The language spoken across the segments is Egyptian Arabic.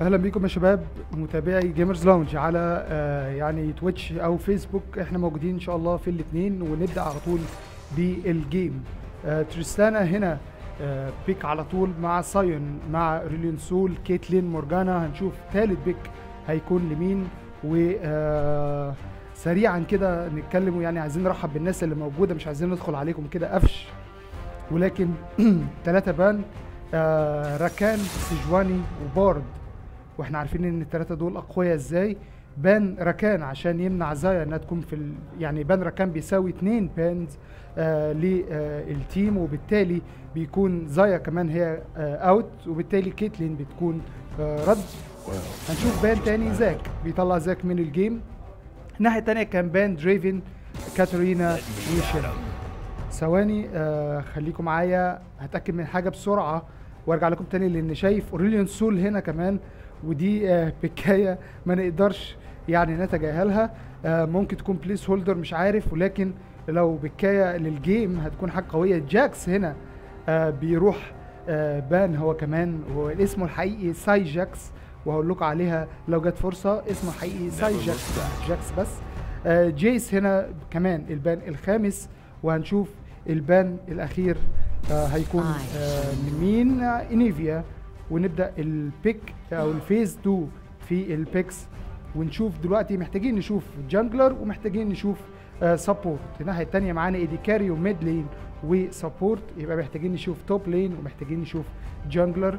اهلا بيكم يا شباب متابعي جيمرز لاونج على آه يعني تويتش او فيسبوك احنا موجودين ان شاء الله في الاثنين ونبدا على طول بالجيم آه تريستانا هنا آه بيك على طول مع سايون مع ريلين سول كيتلين مورجانا هنشوف ثالث بيك هيكون لمين و آه سريعا كده نتكلم يعني عايزين نرحب بالناس اللي موجوده مش عايزين ندخل عليكم كده قفش ولكن ثلاثة بان آه راكان سجواني وبارد واحنا عارفين ان الثلاثه دول اقوياء ازاي بان راكان عشان يمنع زايا انها تكون في ال... يعني بان راكان بيساوي اتنين بانز آه للتيم وبالتالي بيكون زايا كمان هي آه اوت وبالتالي كيتلين بتكون آه رد هنشوف بان تاني زاك بيطلع زاك من الجيم الناحيه التانيه كان بان دريفن كاترينا وشيل ثواني آه خليكم معايا هتاكد من حاجه بسرعه وارجع لكم تاني لان شايف اوريليون سول هنا كمان ودي آه بكايه ما نقدرش يعني نتجاهلها آه ممكن تكون بليس هولدر مش عارف ولكن لو بكايه للجيم هتكون حاجه قويه جاكس هنا آه بيروح آه بان هو كمان واسمه الحقيقي ساي جاكس وهقول لكم عليها لو جت فرصه اسمه الحقيقي ساي جاكس جاكس بس آه جيس هنا كمان البان الخامس وهنشوف البان الاخير آه هيكون آه مين آه انيفيا ونبدا البيك او الفيز 2 في البيكس ونشوف دلوقتي محتاجين نشوف جانجلر ومحتاجين نشوف آه سبورت الناحيه الثانيه معانا ايدي كاري وميد لين وسبورت يبقى محتاجين نشوف توب لين ومحتاجين نشوف جانجلر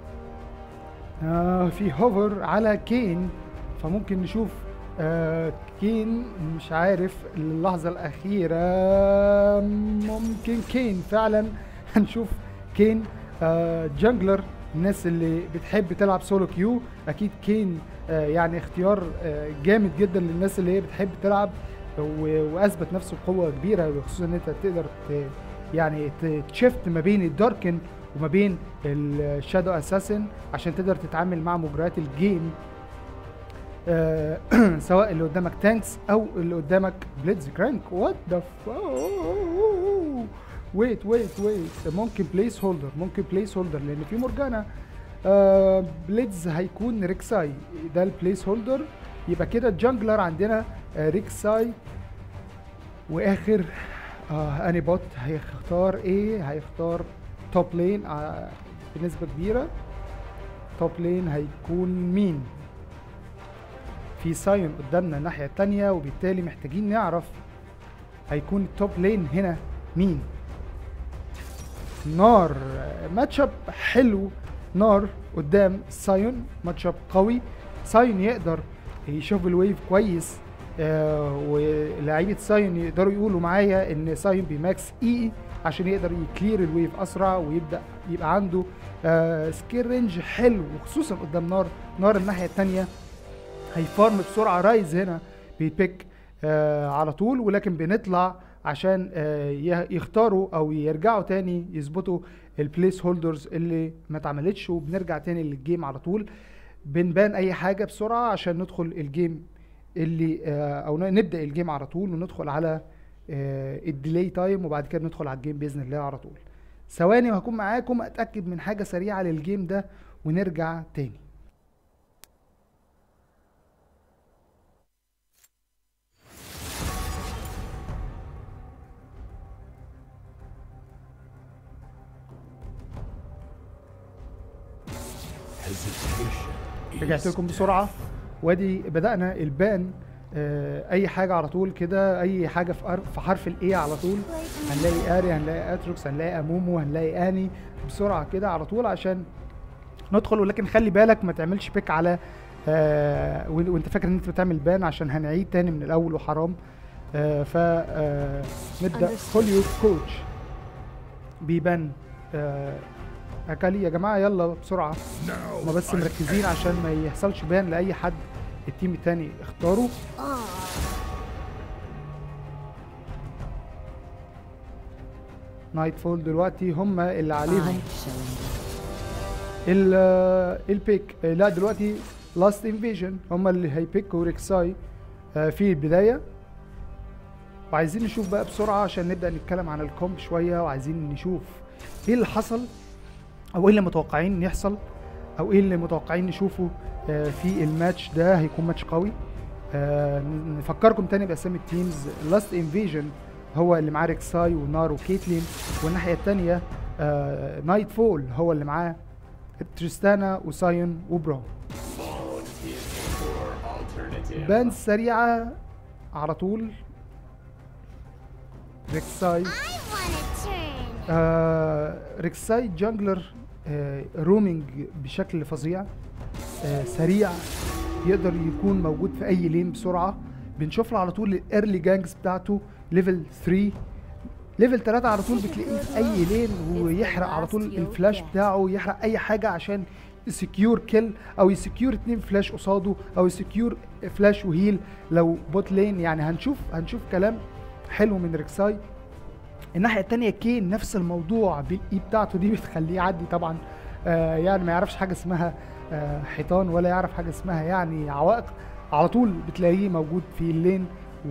آه في هوفر على كين فممكن نشوف آه كين مش عارف اللحظة الأخيرة ممكن كين فعلا هنشوف كين آه جانجلر الناس اللي بتحب تلعب سولو كيو أكيد كين آه يعني اختيار آه جامد جدا للناس اللي هي بتحب تلعب وأثبت نفسه بقوة كبيرة وخصوصا إن أنت تقدر يعني تشفت ما بين الداركن وما بين الشادو اساسن عشان تقدر تتعامل مع مجريات الجيم آه سواء اللي قدامك تانكس او اللي قدامك بليدز كرانك وات ذا ويت ويت ويت ممكن بليس هولدر ممكن بليس هولدر لان في مورجانا آه بليدز هيكون ريكساي ده البليس هولدر يبقى كده الجانجلر عندنا آه ريكساي واخر آه اني بوت هيختار ايه هيختار توب لين آه بنسبه كبيره توب لين هيكون مين في سايون قدامنا الناحية التانية وبالتالي محتاجين نعرف هيكون التوب لين هنا مين نار ماتش اب حلو نار قدام سايون ماتش اب قوي سايون يقدر يشوف الويف كويس آه ولاعيبه سايون يقدروا يقولوا معايا ان سايون بماكس اي عشان يقدر يكلير الويف اسرع ويبدا يبقى عنده آه سكيل رينج حلو وخصوصا قدام نار نار الناحيه الثانيه هيفارم بسرعه رايز هنا بيبيك آه على طول ولكن بنطلع عشان آه يختاروا او يرجعوا تاني يظبطوا البليس هولدرز اللي ما اتعملتش وبنرجع تاني للجيم على طول بنبان اي حاجه بسرعه عشان ندخل الجيم اللي آه او نبدا الجيم على طول وندخل على آه الديلي تايم وبعد كده ندخل على الجيم باذن الله على طول ثواني وهكون معاكم اتاكد من حاجه سريعه للجيم ده ونرجع تاني رجعت لكم بسرعه وادي بدانا البان آه اي حاجه على طول كده اي حاجه في, في حرف الاي على طول هنلاقي اري هنلاقي اتروكس هنلاقي امومو هنلاقي اني بسرعه كده على طول عشان ندخل ولكن خلي بالك ما تعملش بيك على آه وانت فاكر ان انت بتعمل بان عشان هنعيد تاني من الاول وحرام آه ف آه نبدا هوليوود كوتش بيبان آه اكالي يا جماعه يلا بسرعه هما بس مركزين عشان ما يحصلش بان لاي حد التيم التاني اختاره نايت فول دلوقتي هم اللي عليهم البيك لا دلوقتي لاست انفيجن هم اللي هيبيكوا ريكساي في البدايه وعايزين نشوف بقى بسرعه عشان نبدا نتكلم عن الكومب شويه وعايزين نشوف ايه اللي حصل او ايه اللي متوقعين يحصل او ايه اللي متوقعين نشوفه آه، في الماتش ده هيكون ماتش قوي آه، نفكركم تاني باسامي التيمز لاست انفيجن هو اللي معاه ريكساي ونار وكيتلين والناحيه التانيه نايت فول هو اللي معاه تريستانا وسايون وبرون بان سريعه على طول ريكساي I want a turn. آه ريكساي جانجلر آه رومينج بشكل فظيع آه سريع يقدر يكون موجود في اي لين بسرعه بنشوف له على طول الايرلي جانجز بتاعته ليفل 3 ليفل 3 على طول بتلاقيه في اي لين ويحرق على طول الفلاش بتاعه يحرق اي حاجه عشان يسكيور كيل او يسكيور اتنين فلاش قصاده او يسكيور فلاش وهيل لو بوت لين يعني هنشوف هنشوف كلام حلو من ريكساي الناحيه التانية كين نفس الموضوع بالاي بتاعته دي بتخليه يعدي طبعا آه يعني ما يعرفش حاجه اسمها آه حيطان ولا يعرف حاجه اسمها يعني عوائق على طول بتلاقيه موجود في اللين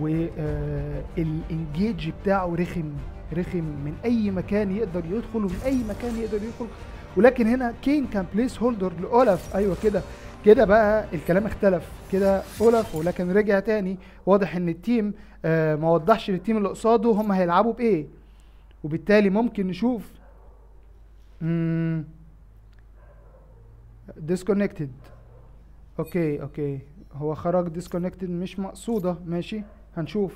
والانجيج بتاعه رخم رخم من اي مكان يقدر يدخل ومن اي مكان يقدر يدخل ولكن هنا كين كان بليس هولدر لاولاف ايوه كده كده بقى الكلام اختلف كده اولاف ولكن رجع تاني واضح ان التيم آه ما وضحش للتيم اللي قصاده هم هيلعبوا بايه وبالتالي ممكن نشوف ديسكونكتد اوكي اوكي هو خرج ديسكونكتد مش مقصودة ماشي هنشوف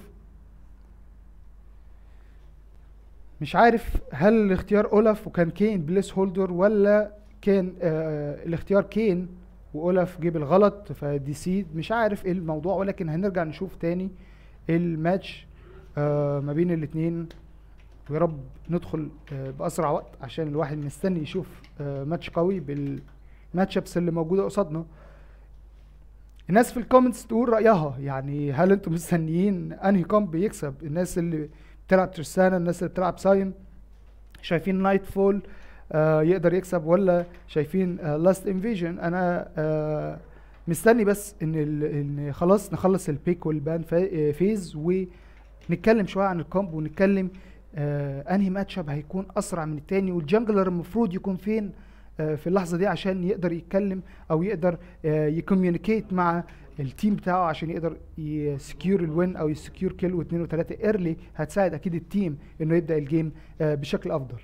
مش عارف هل الاختيار اولف وكان كين بليس هولدر ولا كان آه الاختيار كين واولف جه بالغلط فدي سيد مش عارف ايه الموضوع ولكن هنرجع نشوف تاني الماتش آه ما بين الاتنين ويا رب ندخل آه باسرع وقت عشان الواحد مستني يشوف آه ماتش قوي بالماتش ابس اللي موجوده قصادنا الناس في الكومنتس تقول رايها يعني هل انتم مستنيين انهي كومب يكسب الناس اللي بتلعب ترسانا الناس اللي بتلعب ساين شايفين نايت فول آه يقدر يكسب ولا شايفين لاست انفيجن انا آه مستني بس ان ال- ان خلاص نخلص البيك والبان فا- فيز ونتكلم شويه عن الكومب ونتكلم آه انهي ماتش اب هيكون اسرع من التاني والجنجلر المفروض يكون فين آه في اللحظه دي عشان يقدر يتكلم او يقدر آه يكوميونيكيت مع التيم بتاعه عشان يقدر يسكيور الوين او يسكيور كيل واثنين وثلاثه ايرلي هتساعد اكيد التيم انه يبدا الجيم آه بشكل افضل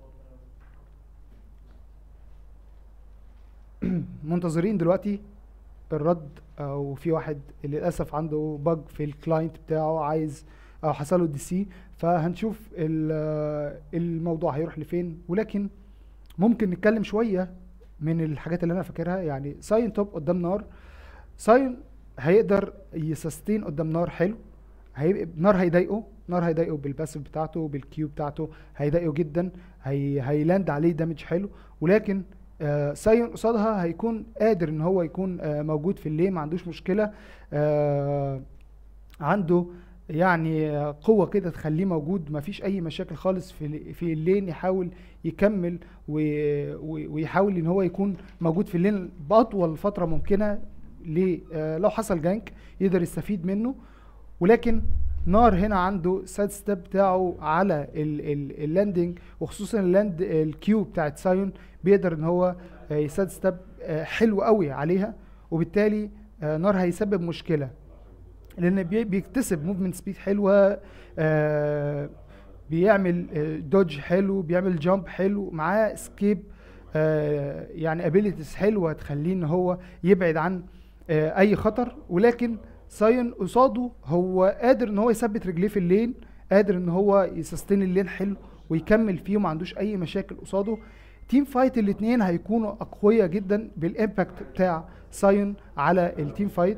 منتظرين دلوقتي الرد او في واحد للاسف عنده بج في الكلاينت بتاعه عايز او حصل له دي سي فهنشوف ال- الموضوع هيروح لفين ولكن ممكن نتكلم شويه من الحاجات اللي انا فاكرها يعني ساين توب قدام نار ساين هيقدر يسستين قدام نار حلو هيبقى نار هيضايقه نار هيضايقه بالباسف بتاعته بالكيو بتاعته هيضايقه جدا هي هيلاند عليه دامج حلو ولكن آه ساين قصادها هيكون قادر ان هو يكون آه موجود في اللين ما عندوش مشكله آه عنده يعني آه، قوة كده تخليه موجود ما فيش أي مشاكل خالص في ال- في اللين يحاول يكمل و- و- ويحاول إن هو يكون موجود في اللين بأطول فترة ممكنة ليه آه، لو حصل جانك يقدر يستفيد منه ولكن نار هنا عنده سايد ستيب بتاعه على ال- ال- اللاندنج وخصوصا اللاند الكيو بتاعت سايون بيقدر ان هو آه، يسايد ستيب آه، حلو قوي عليها وبالتالي آه، نار هيسبب مشكله لان بي- بيكتسب موفمنت سبيد حلوه آه بيعمل دوج حلو بيعمل جامب حلو معاه اسكيب آه يعني ابيليتيز حلوه تخليه ان هو يبعد عن آه اي خطر ولكن ساين قصاده هو قادر ان هو يثبت رجليه في اللين قادر ان هو يسستين اللين حلو ويكمل فيه وما عندوش اي مشاكل قصاده تيم فايت الاثنين هيكونوا اقوياء جدا بالامباكت بتاع ساين على التيم فايت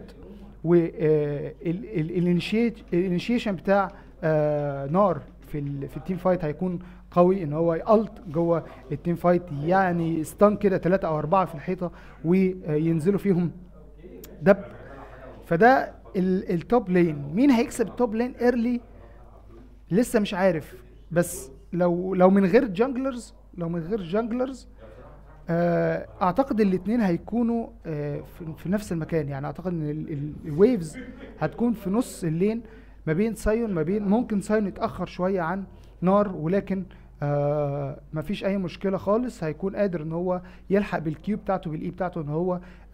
والانيشيشن بتاع آه نار في ال في التيم فايت هيكون قوي ان هو يالت جوه التيم فايت يعني ستان كده ثلاثة او اربعة في الحيطة وينزلوا فيهم دب فده ال- التوب لين مين هيكسب التوب لين ايرلي لسه مش عارف بس لو لو من غير جانجلرز لو من غير جانجلرز آه، اعتقد الاثنين هيكونوا آه، في في نفس المكان يعني اعتقد ان الويفز هتكون في نص اللين ما بين سايون ما بين ممكن سايون يتاخر شويه عن نار ولكن آه مفيش اي مشكله خالص هيكون قادر ان هو يلحق بالكيو بتاعته بالاي بتاعته ان هو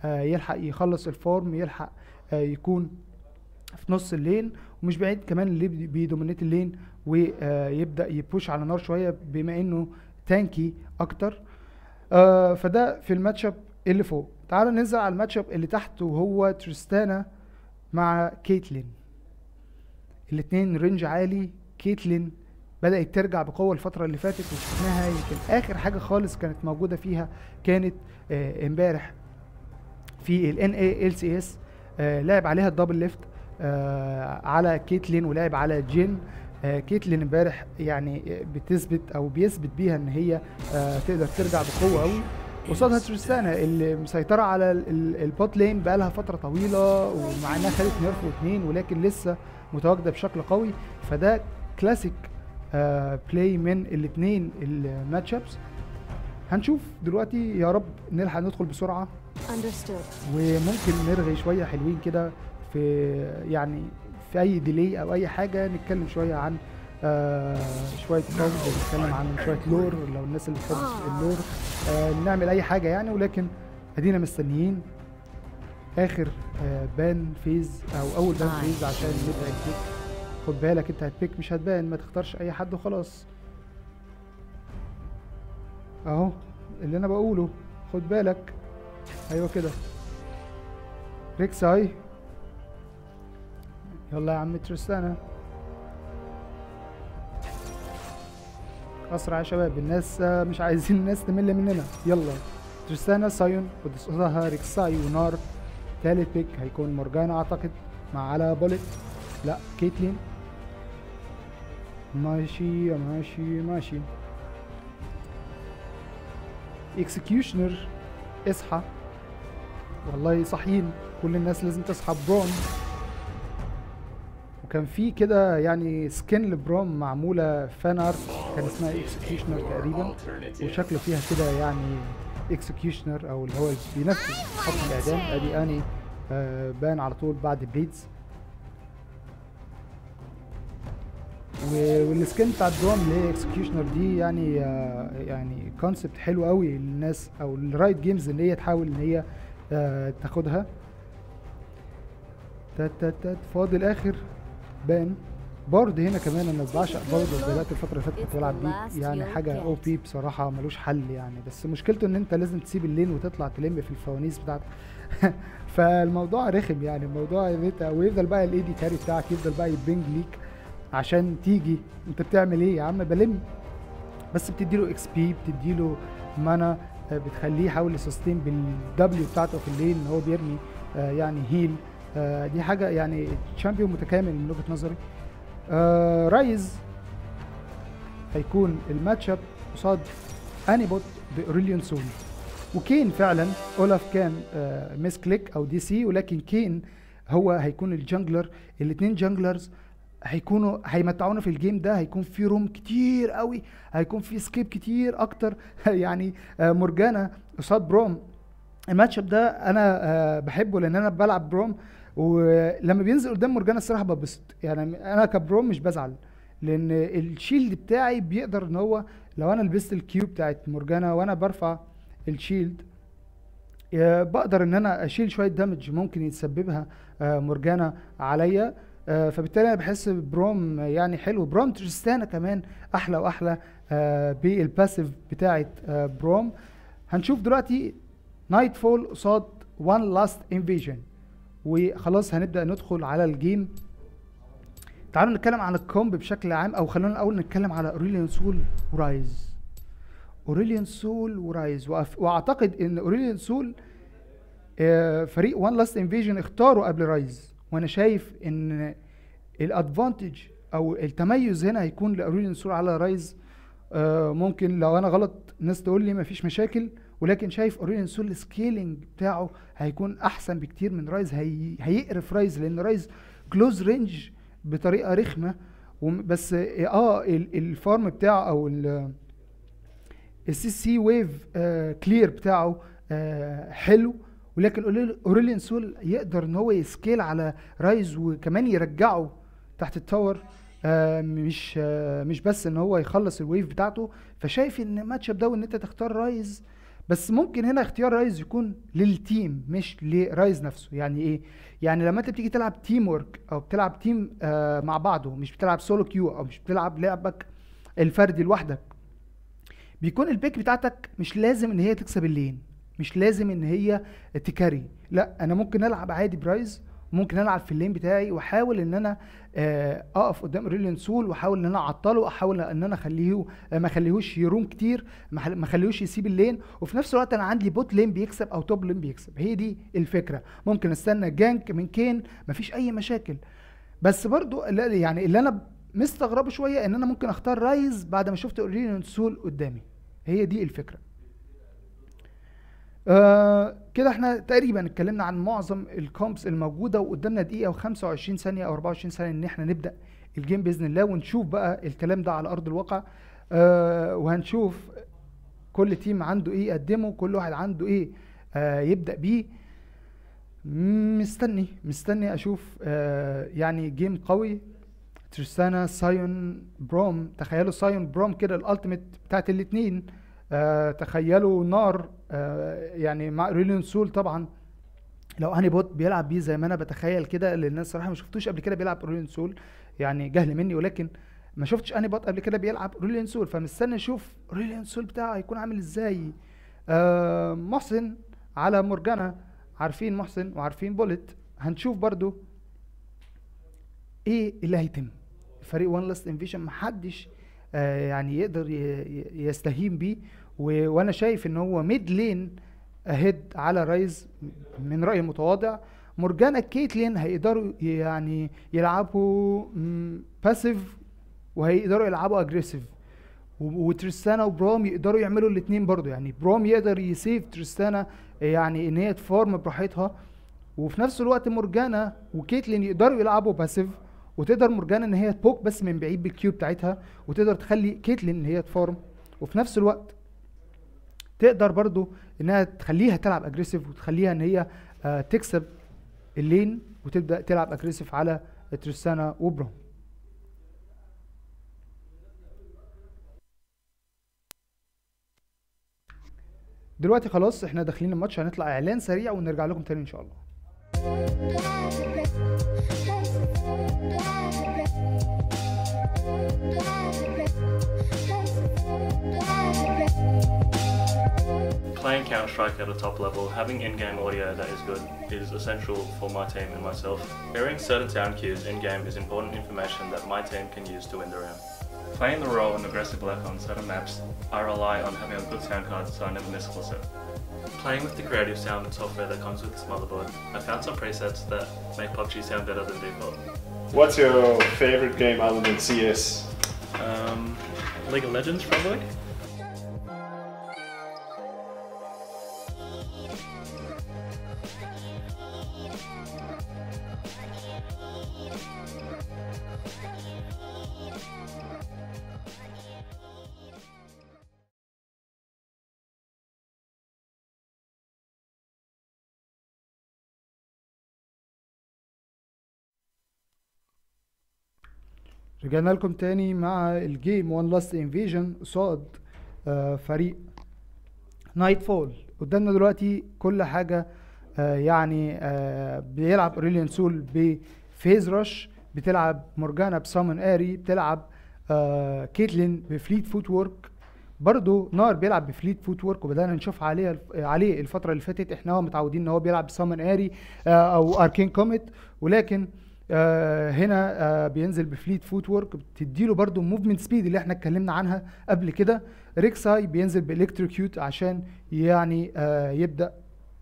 آه، يلحق يخلص الفورم يلحق آه، يكون في نص اللين ومش بعيد كمان اللي بي- بيدومينيت اللين ويبدا يبوش على نار شويه بما انه تانكي اكتر آه، فده في الماتش اب اللي فوق تعال ننزل على الماتش اب اللي تحت وهو تريستانا مع كيتلين الاتنين رينج عالي كيتلين بدأت ترجع بقوة الفترة اللي فاتت وشفناها يمكن آخر حاجة خالص كانت موجودة فيها كانت آه، امبارح في ال NALCS آه لعب عليها الدبل ليفت آه على كيتلين ولعب على جين آه كيتلين امبارح يعني آه، بتثبت او بيثبت بيها ان هي آه تقدر ترجع بقوه قوي قصادها تريستانا اللي مسيطره على ال- ال- البوت لين بقالها فتره طويله ومع انها خدت نيرف واثنين ولكن لسه متواجده بشكل قوي فده كلاسيك آه بلاي من الاثنين الماتش ابس هنشوف دلوقتي يا رب نلحق ندخل بسرعه Understood. وممكن نرغي شويه حلوين كده في يعني في اي ديلي او اي حاجه نتكلم شويه عن آه شويه كونز نتكلم عن شويه لور لو الناس اللي بتحب اللور آه نعمل اي حاجه يعني ولكن ادينا مستنيين اخر آه بان فيز او اول بان فيز عشان نبدا البيك خد بالك انت هتبيك مش هتبان ما تختارش اي حد وخلاص اهو اللي انا بقوله خد بالك ايوه كده ريكساي يلا يا عم تريستانا اسرع يا شباب الناس آه، مش عايزين الناس تمل مننا يلا تريستانا سايون قصادها ريكساي ونار تالت بيك هيكون مورجانا اعتقد مع على بوليت لا كيتلين ماشي ماشي ماشي اكسكيوشنر اصحى والله صاحيين كل الناس لازم تصحى برون وكان في كده يعني سكين لبروم معموله فان ارت كان اسمها اكسكيوشنر تقريبا وشكله فيها كده يعني اكسكيوشنر او اللي هو اللي بينفذ حكم الاعدام ادي اني آه بان على طول بعد بليدز و- والسكين بتاع الدروم اللي هي اكسكيوشنر دي يعني آه يعني كونسبت حلو قوي للناس او الرايت جيمز ان هي تحاول ان هي آه تاخدها تات تات تات فاضل اخر بان بارد هنا كمان انا بعشق بارد بدات الفتره اللي فاتت كنت بلعب بيه يعني حاجه او بي بصراحه ملوش حل يعني بس مشكلته ان انت لازم تسيب اللين وتطلع تلم في الفوانيس بتاعتك فالموضوع رخم يعني الموضوع ان انت ويفضل بقى الاي دي كاري بتاعك يفضل بقى يبنج ليك عشان تيجي انت بتعمل ايه يا عم بلم بس بتديله اكس بي بتديله مانا آه، بتخليه يحاول يسستين بالدبليو بتاعته في الليل ان هو بيرمي آه، يعني هيل آه، دي حاجه يعني تشامبيون متكامل من وجهه نظري آه، رايز هيكون الماتش اب قصاد انيبوت باوريليون سول وكين فعلا اولاف كان آه، ميس كليك او دي سي ولكن كين هو هيكون الجانجلر الاثنين جانجلرز هيكونوا هيمتعونا في الجيم ده هيكون في روم كتير قوي هيكون في سكيب كتير اكتر يعني آه، مورجانا قصاد بروم الماتش اب ده انا آه، بحبه لان انا بلعب بروم ولما بينزل قدام مورجانا الصراحه ببسط يعني انا كبروم مش بزعل لان الشيلد بتاعي بيقدر ان هو لو انا لبست الكيو بتاعت مورجانا وانا برفع الشيلد آه، بقدر ان انا اشيل شويه دامج ممكن يتسببها آه، مورجانا عليا آه، فبالتالي انا بحس بروم يعني حلو بروم تريستانا كمان احلى واحلى آه، بالباسيف بتاعت آه، بروم هنشوف دلوقتي نايت فول قصاد وان لاست انفيجن وخلاص هنبدا ندخل على الجيم تعالوا نتكلم عن الكومب بشكل عام او خلونا الاول نتكلم على اوريليان سول ورايز اوريليان سول ورايز وأف- واعتقد ان اوريليان سول آه، فريق وان لاست انفيجن اختاروا قبل رايز وانا شايف ان الادفانتج او التميز هنا هيكون لاوريليان سول على رايز آه، ممكن لو انا غلط ناس تقول لي مفيش مشاكل ولكن شايف اوريليان سول السكيلينج بتاعه هيكون احسن بكتير من رايز هي هيقرف رايز لان رايز كلوز رينج بطريقه رخمه وم- بس اه ال- الفارم بتاعه او ال- السي سي ويف كلير بتاعه آه حلو ولكن أوريل- اوريليان سول يقدر ان هو يسكيل على رايز وكمان يرجعه تحت التاور آه مش آه مش بس ان هو يخلص الويف بتاعته فشايف ان الماتش اب ده وان انت تختار رايز بس ممكن هنا اختيار رايز يكون للتيم مش لرايز نفسه يعني ايه يعني لما انت بتيجي تلعب تيم ورك او بتلعب تيم آه مع بعضه مش بتلعب سولو كيو او مش بتلعب لعبك الفردي لوحدك بيكون البيك بتاعتك مش لازم ان هي تكسب اللين مش لازم ان هي تكاري لا انا ممكن العب عادي برايز ممكن العب في اللين بتاعي واحاول ان انا آه، اقف قدام ريلين سول واحاول ان انا اعطله احاول ان انا اخليه آه، ما اخليهوش يروم كتير ما خل- ما اخليهوش يسيب اللين وفي نفس الوقت انا عندي بوت لين بيكسب او توب لين بيكسب هي دي الفكره ممكن استنى جانك من كين مفيش اي مشاكل بس برضو لا- يعني اللي انا مستغربه شويه ان انا ممكن اختار رايز بعد ما شفت ريلين سول قدامي هي دي الفكره آه كده احنا تقريبا اتكلمنا عن معظم الكومبس الموجوده وقدامنا دقيقه و25 ثانيه او 24 ثانيه ان احنا نبدا الجيم باذن الله ونشوف بقى الكلام ده على ارض الواقع آه وهنشوف كل تيم عنده ايه يقدمه كل واحد عنده ايه آه يبدا بيه مستني مستني اشوف آه يعني جيم قوي تريستانا سايون بروم تخيلوا سايون بروم كده الالتيميت بتاعت الاتنين آه تخيلوا نار آه يعني مع ريليون سول طبعا لو اني بوت بيلعب بيه زي ما انا بتخيل كده لان الناس صراحه ما شفتوش قبل كده بيلعب ريليون سول يعني جهل مني ولكن ما شفتش اني بوت قبل كده بيلعب ريليون سول فمستني اشوف ريليون سول بتاعه هيكون عامل ازاي آه محسن على مورجانا عارفين محسن وعارفين بوليت هنشوف برضو ايه اللي هيتم فريق وان لاست انفيشن محدش آه يعني يقدر ي- ي- يستهين بيه و- وانا شايف ان هو ميد لين اهيد على رايز من رايي المتواضع مورجانا كيتلين هيقدروا يعني يلعبوا باسيف وهيقدروا يلعبوا اجريسيف وتريستانا وبروم يقدروا يعملوا الاثنين برضو يعني بروم يقدر يسيف تريستانا يعني ان هي تفارم براحتها وفي نفس الوقت مورجانا وكيتلين يقدروا يلعبوا باسيف وتقدر مورجانا ان هي تبوك بس من بعيد بالكيو بتاعتها وتقدر تخلي كيتلين ان هي تفارم وفي نفس الوقت تقدر برضو انها تخليها تلعب اجريسيف وتخليها ان هي آه تكسب اللين وتبدا تلعب اجريسيف على تريستانا وبروم دلوقتي خلاص احنا داخلين الماتش هنطلع اعلان سريع ونرجع لكم تاني ان شاء الله Playing Counter Strike at a top level, having in game audio that is good is essential for my team and myself. Hearing certain sound cues in game is important information that my team can use to win the round. Playing the role in aggressive black on certain maps, I rely on having a good sound card so I never miss a full set. Playing with the creative sound and software that comes with this motherboard, I found some presets that make PUBG sound better than default. What's your favorite game other than CS? Um, League of Legends, probably. رجعنا لكم تاني مع الجيم وان لاست انفيجن قصاد آه، فريق نايت فول قدامنا دلوقتي كل حاجة آه، يعني آه، بيلعب اوريليان سول بفيز رش بتلعب مورجانا بسامون اري بتلعب آه، كيتلين بفليت فوت وورك برضو نار بيلعب بفليت فوت وورك وبدانا نشوف عليه عليه الفتره اللي فاتت احنا هو متعودين ان هو بيلعب بسامون اري آه، او اركين كوميت ولكن آه هنا آه بينزل بفليت فوت وورك بتديله برضو موفمنت سبيد اللي احنا اتكلمنا عنها قبل كده ريكساي بينزل بالكتريكيوت عشان يعني آه يبدا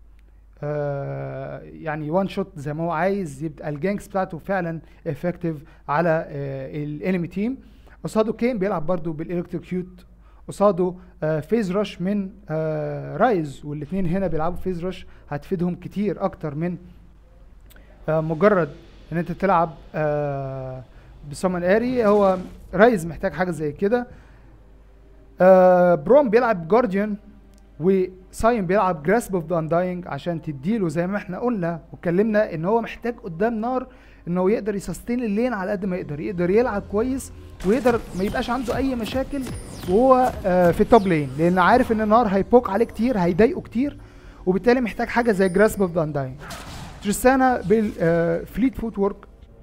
آه يعني وان شوت زي ما هو عايز يبقى الجانكس بتاعته فعلا افكتيف على آه الانمي تيم قصاده كين بيلعب برضو بالالكتريكيوت قصاده آه فيز رش من آه رايز والاثنين هنا بيلعبوا فيز رش هتفيدهم كتير اكتر من آه مجرد ان انت تلعب آه بسمن اري هو رايز محتاج حاجه زي كده آه بروم بيلعب جارديان وساين بيلعب جراسب اوف ذا انداينج عشان تديله زي ما احنا قلنا واتكلمنا ان هو محتاج قدام نار ان هو يقدر يسستين اللين على قد ما يقدر يقدر يلعب كويس ويقدر ما يبقاش عنده اي مشاكل وهو آه، في التوب لين لان عارف ان النار هيبوك عليه كتير هيضايقه كتير وبالتالي محتاج حاجه زي جراسب اوف ذا انداينج تريستانا بالفليت فوت ورك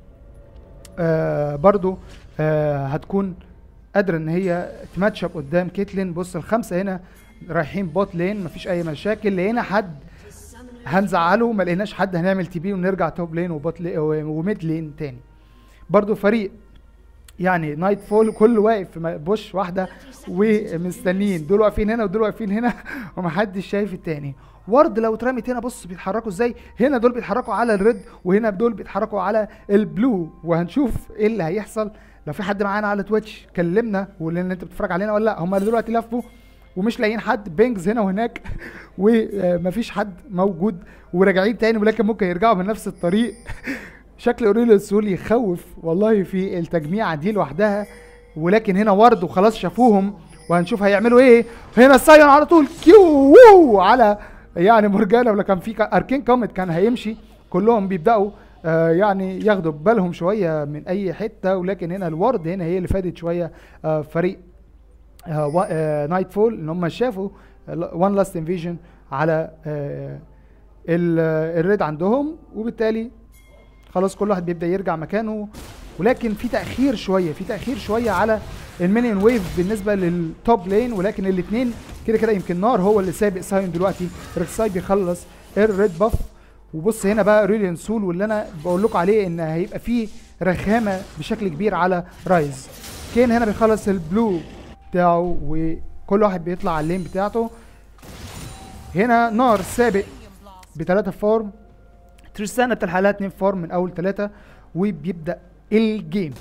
آه برضو آه هتكون قادره ان هي تماتش اب قدام كيتلين بص الخمسه هنا رايحين بوت لين مفيش اي مشاكل لقينا حد هنزعله ما لقيناش حد هنعمل تي بي ونرجع توب لين وبوت لين وميد لين تاني برضو فريق يعني نايت فول كل واقف في بوش واحده ومستنيين دول واقفين هنا ودول واقفين هنا ومحدش شايف التاني ورد لو اترمت هنا بص بيتحركوا ازاي هنا دول بيتحركوا على الريد وهنا دول بيتحركوا على البلو وهنشوف ايه اللي هيحصل لو في حد معانا على تويتش كلمنا وقول لنا انت بتتفرج علينا ولا لا هم دلوقتي لفوا ومش لاقيين حد بينجز هنا وهناك ومفيش حد موجود وراجعين تاني ولكن ممكن يرجعوا من نفس الطريق شكل اوريليو السول يخوف والله في التجميعه دي لوحدها ولكن هنا ورد وخلاص شافوهم وهنشوف هيعملوا ايه هنا سايون على طول كيو وو على يعني مورجانا ولا كان في كا- اركين كومت كان هيمشي كلهم بيبداوا آه يعني ياخدوا بالهم شويه من اي حته ولكن هنا الورد هنا هي اللي فادت شويه آه فريق آه وا- آه نايت فول ان هم شافوا وان لاست انفيجن على آه ال- آه، الريد عندهم وبالتالي خلاص كل واحد بيبدا يرجع مكانه ولكن في تاخير شويه في تاخير شويه على المينيون ويف بالنسبه للتوب لين ولكن الاثنين كده كده يمكن نار هو اللي سابق ساين دلوقتي ريكساي بيخلص الريد باف وبص هنا بقى ريليان سول واللي انا بقول لكم عليه ان هيبقى فيه رخامه بشكل كبير على رايز كين هنا بيخلص البلو بتاعه وكل واحد بيطلع على اللين بتاعته هنا نار سابق بثلاثة فورم تريستانا بتلحق اتنين فورم من اول ثلاثة وبيبدأ الجيم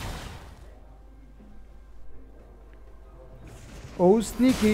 او سنيكي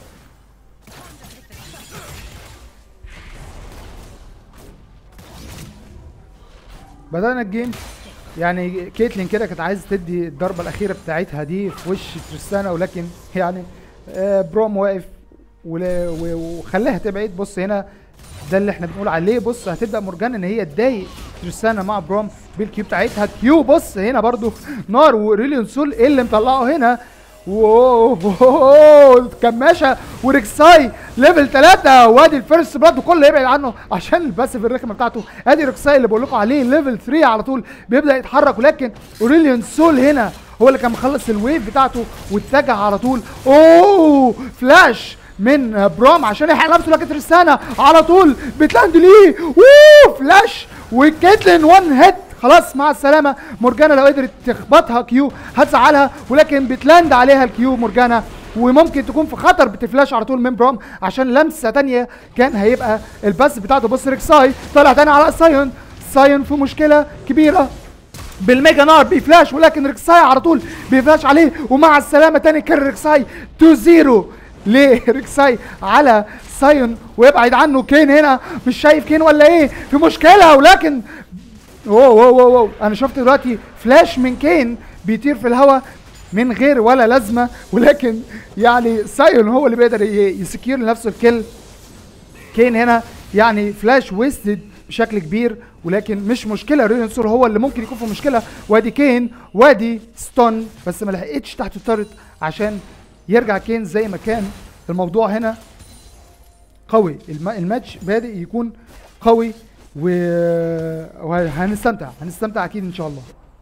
بدأنا الجيم يعني كيتلين كده كانت عايزه تدي الضربه الاخيره بتاعتها دي في وش تريستانا ولكن يعني آه، بروم واقف ولا- و- وخلاها تبعد بص هنا ده اللي احنا بنقول عليه بص هتبدا مورجانا ان هي تضايق تريستانا مع بروم بالكيو بتاعتها كيو بص هنا برضو نار وريليون سول ايه اللي مطلعه هنا واو واو، كماشه وريكساي ليفل 3 وادي الفيرست بلاد وكله يبعد عنه عشان الباسيف الرخمه بتاعته ادي ريكساي اللي بقول لكم عليه ليفل 3 على طول بيبدا يتحرك ولكن اوريليون سول هنا هو اللي كان مخلص الويف بتاعته واتجه على طول اوه فلاش من برام عشان يحرق نفسه لكن تريستانا على طول بتلاند ليه اوه فلاش وكيتلين وان هيت خلاص مع السلامة مورجانا لو قدرت تخبطها كيو هتزعلها ولكن بتلاند عليها الكيو مورجانا وممكن تكون في خطر بتفلاش على طول من بروم عشان لمسة تانية كان هيبقى الباس بتاعته بص ريكساي طلع تاني على سايون سايون في مشكلة كبيرة بالميجا نار بيفلاش ولكن ريكساي على طول بيفلاش عليه ومع السلامة تاني كان ريكساي 2 0 لريكساي على سايون ويبعد عنه كين هنا مش شايف كين ولا ايه في مشكلة ولكن واو واو واو واو انا شفت دلوقتي فلاش من كين بيطير في الهواء من غير ولا لازمه ولكن يعني سايون هو اللي بيقدر ي- يسكير لنفسه الكل كين هنا يعني فلاش ويستد بشكل كبير ولكن مش مشكله رينسور هو اللي ممكن يكون في مشكله وادي كين وادي ستون بس ما لحقتش تحت التارت عشان يرجع كين زي ما كان الموضوع هنا قوي الم- الماتش بادئ يكون قوي و... وهنستمتع هنستمتع اكيد ان شاء الله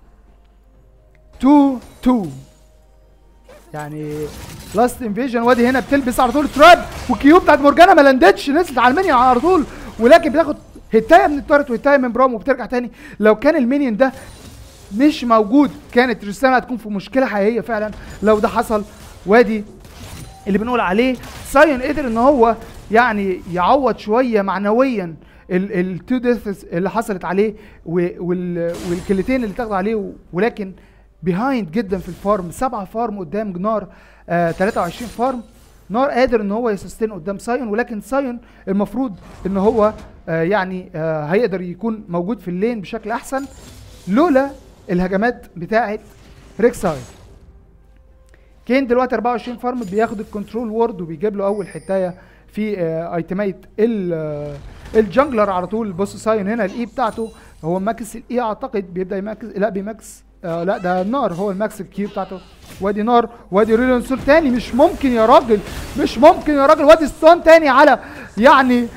2 2 يعني لاست انفيجن وادي هنا بتلبس على طول تراب والكيو بتاعت مورجانا ما لندتش نزلت على المنيون على طول ولكن بتاخد هتايه من التارت وهتايه من برام وبترجع تاني لو كان المينيون ده مش موجود كانت تريستانا هتكون في مشكله حقيقيه فعلا لو ده حصل وادي اللي بنقول عليه سايون قدر ان هو يعني يعوض شويه معنويا التو ديثز اللي حصلت عليه و- وال- والكلتين اللي اتاخدوا عليه و- ولكن بيهايند جدا في الفارم سبعة فارم قدام نار آه 23 فارم نار قادر ان هو يسستين قدام سايون ولكن سايون المفروض ان هو آه يعني آه هيقدر يكون موجود في اللين بشكل احسن لولا الهجمات بتاعه ريكساي كين دلوقتي 24 فارم بياخد الكنترول وورد وبيجيب له اول حتايه في آه، ايتمات ال آه، الجنجلر على طول بص ساين هنا الاي بتاعته هو ماكس الاي اعتقد بيبدا يماكس لا بيماكس آه لا ده النار هو الماكس الكيو بتاعته وادي نار وادي ريلون سول تاني مش ممكن يا راجل مش ممكن يا راجل وادي ستون تاني على يعني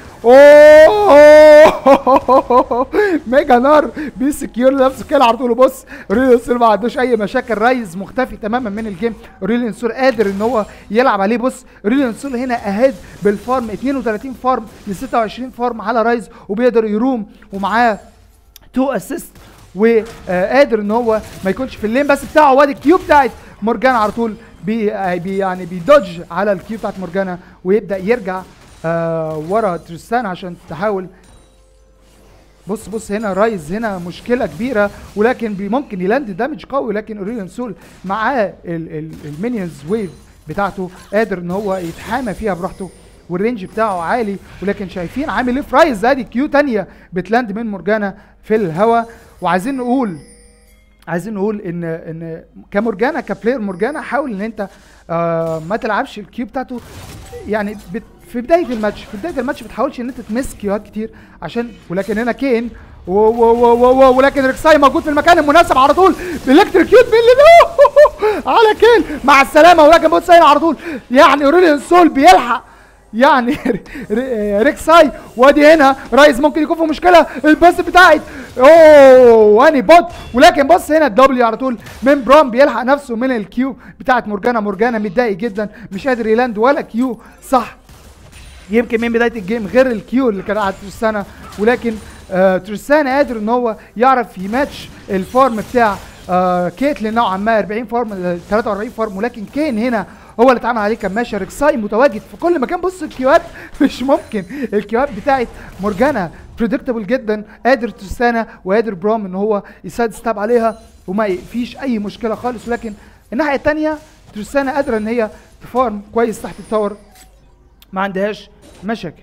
اوه ميجا نار بيسكيور نفسه كده على طول بص ريلون سول ما عندوش اي مشاكل رايز مختفي تماما من الجيم ريلون سول قادر ان هو يلعب عليه بص ريلون سول هنا اهاد بالفارم 32 فارم ل 26 فارم على رايز وبيقدر يروم ومعاه تو اسيست وقادر ان هو ما يكونش في اللين بس بتاعه وادي الكيو بتاعت مورجانا على طول بي آه، بي يعني بيدوج على الكيو بتاعت مورجانا ويبدا يرجع آه ورا تريستان عشان تحاول بص بص هنا رايز هنا مشكله كبيره ولكن بي ممكن يلاند دامج قوي لكن اوريليان سول معاه المينيونز ويف بتاعته قادر ان هو يتحامى فيها براحته والرينج بتاعه عالي ولكن شايفين عامل ايه في رايز ادي كيو تانية بتلاند من مورجانا في الهواء وعايزين نقول عايزين نقول ان ان كمورجانا كبلاير مورجانا حاول ان انت آه ما تلعبش الكيو بتاعته يعني بت في بدايه الماتش في بدايه الماتش ما تحاولش ان انت تمس كيوهات كتير عشان ولكن هنا كين و و و و و ولكن ريكساي موجود في المكان المناسب على طول بالكتريكيوت من اللي على كين مع السلامه ولكن بص هنا على طول يعني اوريليان سول بيلحق يعني ر- ريكساي وادي هنا رايز ممكن يكون في مشكله الباس بتاعت اوه واني بوت ولكن بص هنا الدبليو على طول من برام بيلحق نفسه من الكيو بتاعت مورجانا مورجانا متضايق جدا مش قادر يلاند ولا كيو صح يمكن من بدايه الجيم غير الكيو اللي كان قاعد ترسانة ولكن آه ترسانة قادر ان هو يعرف يماتش الفارم بتاع آه كيتلين نوعا ما 40 فارم آه، 43 فارم ولكن كين هنا هو اللي اتعمل عليه كماشة ريكساي متواجد في كل مكان بص الكيوات مش ممكن الكيوات بتاعت مورجانا بريدكتبل جدا قادر ترسانة وقادر برام ان هو يساد ستاب عليها وما فيش اي مشكله خالص ولكن الناحيه الثانيه ترسانة قادره ان هي تفارم كويس تحت التاور ما عندهاش مشاكل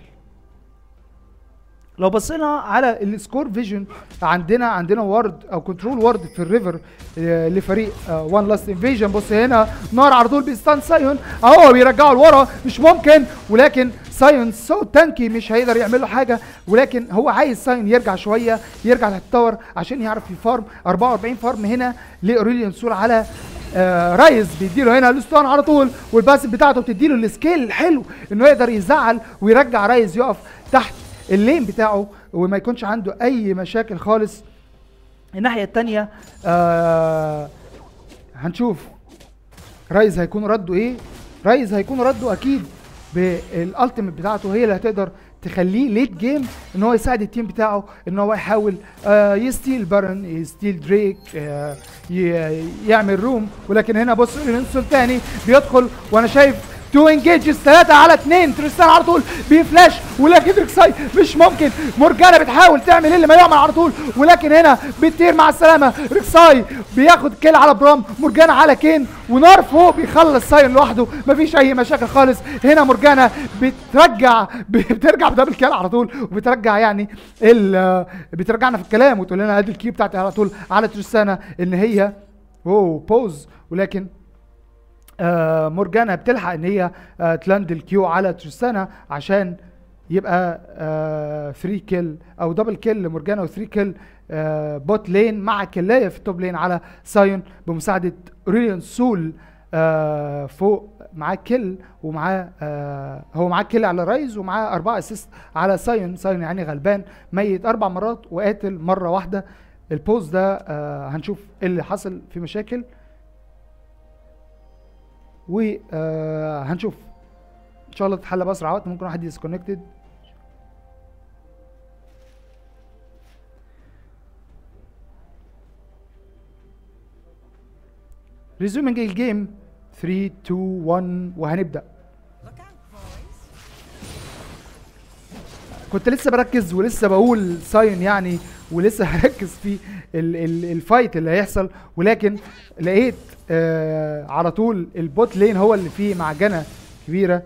لو بصينا على السكور فيجن عندنا عندنا وورد او كنترول وورد في الريفر آه، لفريق وان لاست انفيجن بص هنا نار على طول بيستان سايون اهو بيرجعه لورا مش ممكن ولكن سايون سو تانكي مش هيقدر يعمل له حاجه ولكن هو عايز سايون يرجع شويه يرجع تحت التاور عشان يعرف يفارم 44 فارم هنا لاوريليان سول على آه رايز بيديله هنا الستون على طول والباسف بتاعته بتديله السكيل الحلو انه يقدر يزعل ويرجع رايز يقف تحت اللين بتاعه وما يكونش عنده اي مشاكل خالص الناحيه الثانيه آه هنشوف رايز هيكون رده ايه رايز هيكون رده اكيد بالالتيميت بتاعته هي اللي هتقدر تخليه ليت جيم ان هو يساعد التيم بتاعه ان هو يحاول آه يستيل بارن يستيل دريك آه ي- يعمل روم ولكن هنا بص الانسول تاني بيدخل وانا شايف تو انجيجز ثلاثة على اثنين تريستان على طول بيفلاش ولكن ريكساي مش ممكن مورجانا بتحاول تعمل اللي ما يعمل على طول ولكن هنا بتطير مع السلامة ريكساي بياخد كيل على برام مورجانا على كين ونار فوق بيخلص ساين لوحده مفيش اي مشاكل خالص هنا مورجانا بترجع بترجع بدبل كيل على طول وبترجع يعني ال بترجعنا في الكلام وتقول لنا ادي الكيو بتاعتي على طول على تريستانا ان هي اوه بوز ولكن آه مورجانا بتلحق ان هي آه تلاند الكيو على تريستانا عشان يبقى 3 كيل او دبل كيل لمورجانا و3 كيل آه بوت لين مع كلايه في التوب لين على سايون بمساعده ريليان سول آه فوق معاه كيل ومعاه آه هو معاه كيل على رايز ومعاه اربعه اسيست على سايون سايون يعني غلبان ميت اربع مرات وقاتل مره واحده البوز ده آه هنشوف ايه اللي حصل في مشاكل وهنشوف ان شاء الله تتحل باسرع وقت ممكن واحد يسكونكتد ريزومينج الجيم 3 2 1 وهنبدا كنت لسه بركز ولسه بقول ساين يعني ولسه هركز في ال ال الفايت اللي هيحصل ولكن لقيت آه على طول البوت لين هو اللي فيه معجنه كبيره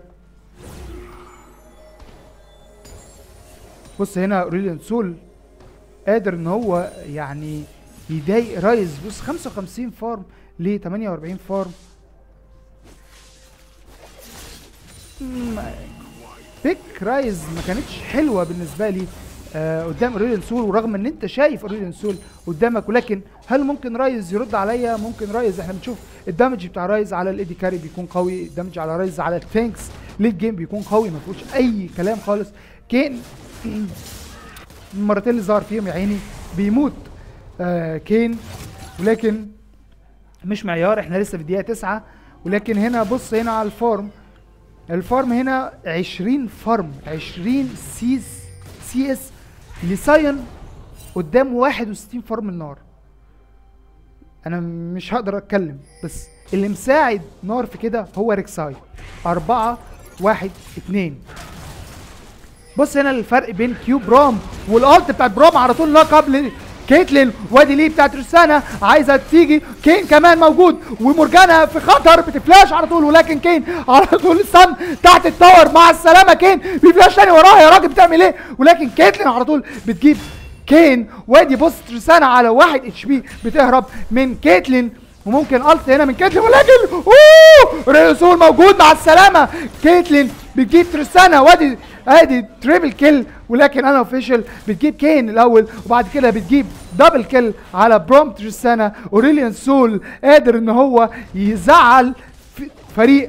بص هنا اوريليان سول قادر ان هو يعني يضايق رايز بص 55 فارم ل 48 فارم مم، بيك رايز ما كانتش حلوه بالنسبه لي آه قدام اوريليان سول ورغم ان انت شايف اوريليان سول قدامك ولكن هل ممكن رايز يرد عليا ممكن رايز احنا بنشوف الدمج بتاع رايز على الايدي كاري بيكون قوي الدمج على رايز على التانكس ليت جيم بيكون قوي ما فيهوش اي كلام خالص كين المرتين اللي ظهر فيهم يا عيني بيموت آه كين ولكن مش معيار احنا لسه في الدقيقه 9 ولكن هنا بص هنا على الفارم الفارم هنا 20 فارم 20 سي سي اس لساين قدام 61 فارم النار انا مش هقدر اتكلم بس اللي مساعد نار في كده هو ريكساي أربعة واحد اتنين بص هنا الفرق بين كيو برام والالت بتاعت برام على طول لا قبل كيتلين وادي ليه بتاعت رسانة عايزة تيجي كين كمان موجود ومورجانا في خطر بتفلاش على طول ولكن كين على طول السن تحت التاور مع السلامة كين بيفلاش تاني وراها يا راجل بتعمل ايه ولكن كيتلين على طول بتجيب كين وادي بص رسانة على واحد اتش بي بتهرب من كيتلين وممكن الت هنا من كيتلين ولكن اوه ريسول موجود مع السلامة كيتلين بتجيب ترسانة وادي ادي تريبل كيل ولكن انا اوفيشال بتجيب كين الاول وبعد كده بتجيب دبل كيل على بروم تريسانا اوريليان سول قادر ان هو يزعل في- فريق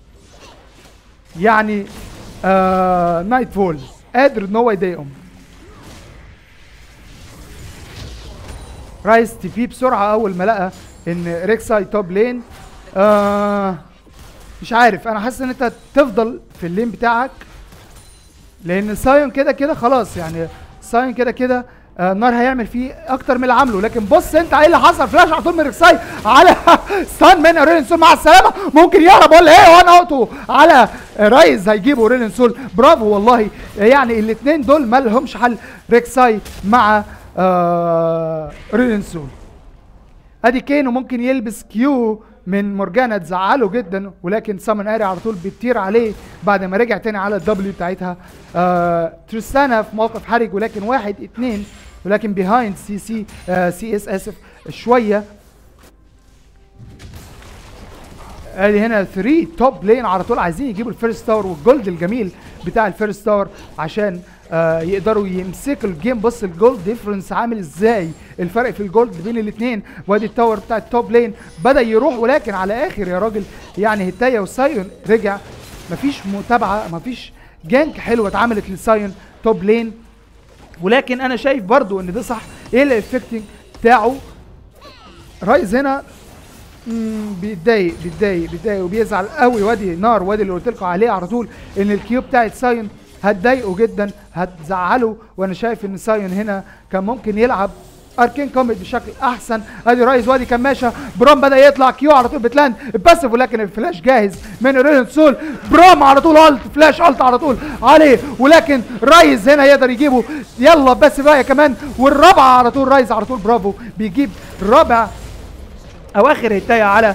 يعني آه نايت فول قادر ان هو يضايقهم رايس تي بي بسرعه اول ما لقى ان ريكساي توب لين آه مش عارف انا حاسس ان انت تفضل في اللين بتاعك لان سايون كده كده خلاص يعني سايون كده كده آه النار هيعمل فيه اكتر من اللي عامله لكن بص انت ايه اللي حصل فلاش على طول من ريكساي على ستان من اوريلين سول مع السلامه ممكن يهرب ولا ايه وانا اوتو على رايز هيجيب اوريلين سول برافو والله يعني الاثنين دول ما لهمش حل ريكساي مع آه اوريلين سول ادي كين وممكن يلبس كيو من مورجانا تزعله جدا ولكن سامن اري على طول بتطير عليه بعد ما رجع تاني على الدبليو بتاعتها آه تريستانا في موقف حرج ولكن واحد اتنين ولكن بيهايند سي سي آه سي اس اسف شويه ادي هنا 3 توب لين على طول عايزين يجيبوا الفيرست تاور والجولد الجميل بتاع الفيرست تاور عشان آه يقدروا يمسكوا الجيم بص الجولد ديفرنس عامل ازاي الفرق في الجولد بين الاثنين وادي التاور بتاع التوب لين بدا يروح ولكن على اخر يا راجل يعني هتايا وسايون رجع مفيش متابعه مفيش جانك حلوه اتعملت لسايون توب لين ولكن انا شايف برضو ان ده صح ايه الافكتنج بتاعه رايز هنا مم، بيتضايق بيتضايق بيتضايق وبيزعل قوي وادي نار وادي اللي قلت لكم عليه على طول ان الكيو بتاعت سايون هتضايقه جدا هتزعله وانا شايف ان سايون هنا كان ممكن يلعب اركين كومبت بشكل احسن ادي رايز وادي كماشه برام بدا يطلع كيو على طول بتلاند باسف ولكن الفلاش جاهز من اوريلين سول برام على طول الت فلاش الت على طول عليه ولكن رايز هنا يقدر يجيبه يلا بس بقى كمان والرابعه على طول رايز على طول برافو بيجيب رابع اواخر هتاية على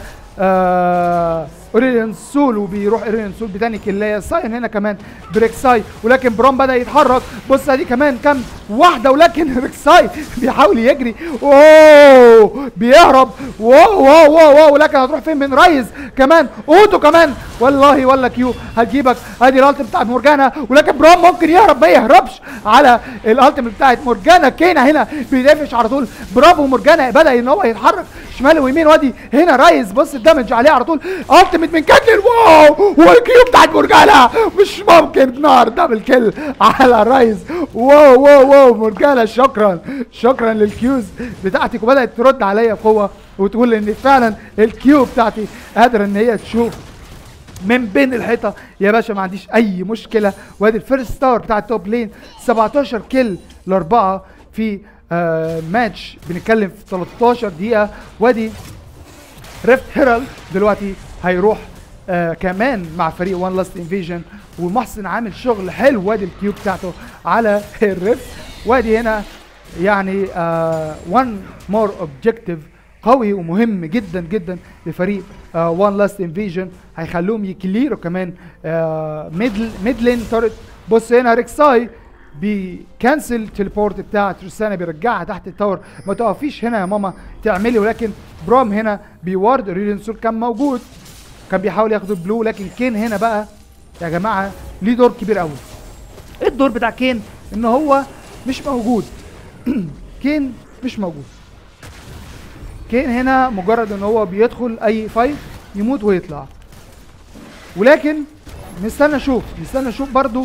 آه اوريليان سول وبيروح اوريليان سول بتاني كلايه ساين هنا كمان بريكساي ولكن برام بدا يتحرك بص ادي كمان كام واحده ولكن ريكساي بيحاول يجري اوه بيهرب واو واو واو واو ولكن هتروح فين من رايز كمان اوتو كمان والله ولا كيو هتجيبك ادي الالت بتاعت مورجانا ولكن برام ممكن يهرب ما يهربش على الالت بتاعت مورجانا كينا هنا بيدافش على طول برافو مورجانا بدا ان هو يتحرك شمال ويمين وادي هنا رايز بص الدمج عليه على طول التيميت من كاتلين واو والكيو بتاعت مورجانا مش ممكن نار دبل كيل على رايز واو واو واو مورجانا شكرا شكرا للكيوز بتاعتك وبدات ترد عليا بقوه وتقول ان فعلا الكيو بتاعتي قادره ان هي تشوف من بين الحيطه يا باشا ما عنديش اي مشكله وادي الفيرست ستار بتاع التوب لين 17 كيل لاربعه في آه ماتش بنتكلم في 13 دقيقه وادي ريفت هيرالد دلوقتي هيروح آه كمان مع فريق وان لاست انفيجن ومحسن عامل شغل حلو وادي الكيوب بتاعته على الريفت وادي هنا يعني وان مور اوبجيكتيف قوي ومهم جدا جدا لفريق وان لاست انفيجن هيخلوهم يكليروا كمان آه ميدل ميدلين تورت بص هنا ريكساي بيكنسل تليبورت بتاع ترسانة بيرجعها تحت التاور ما تقفيش هنا يا ماما تعملي ولكن برام هنا بيوارد ريلين سول كان موجود كان بيحاول ياخد البلو لكن كين هنا بقى يا جماعه ليه دور كبير قوي ايه الدور بتاع كين ان هو مش موجود كين مش موجود كين هنا مجرد ان هو بيدخل اي فايت يموت ويطلع ولكن نستنى نشوف نستنى نشوف برضو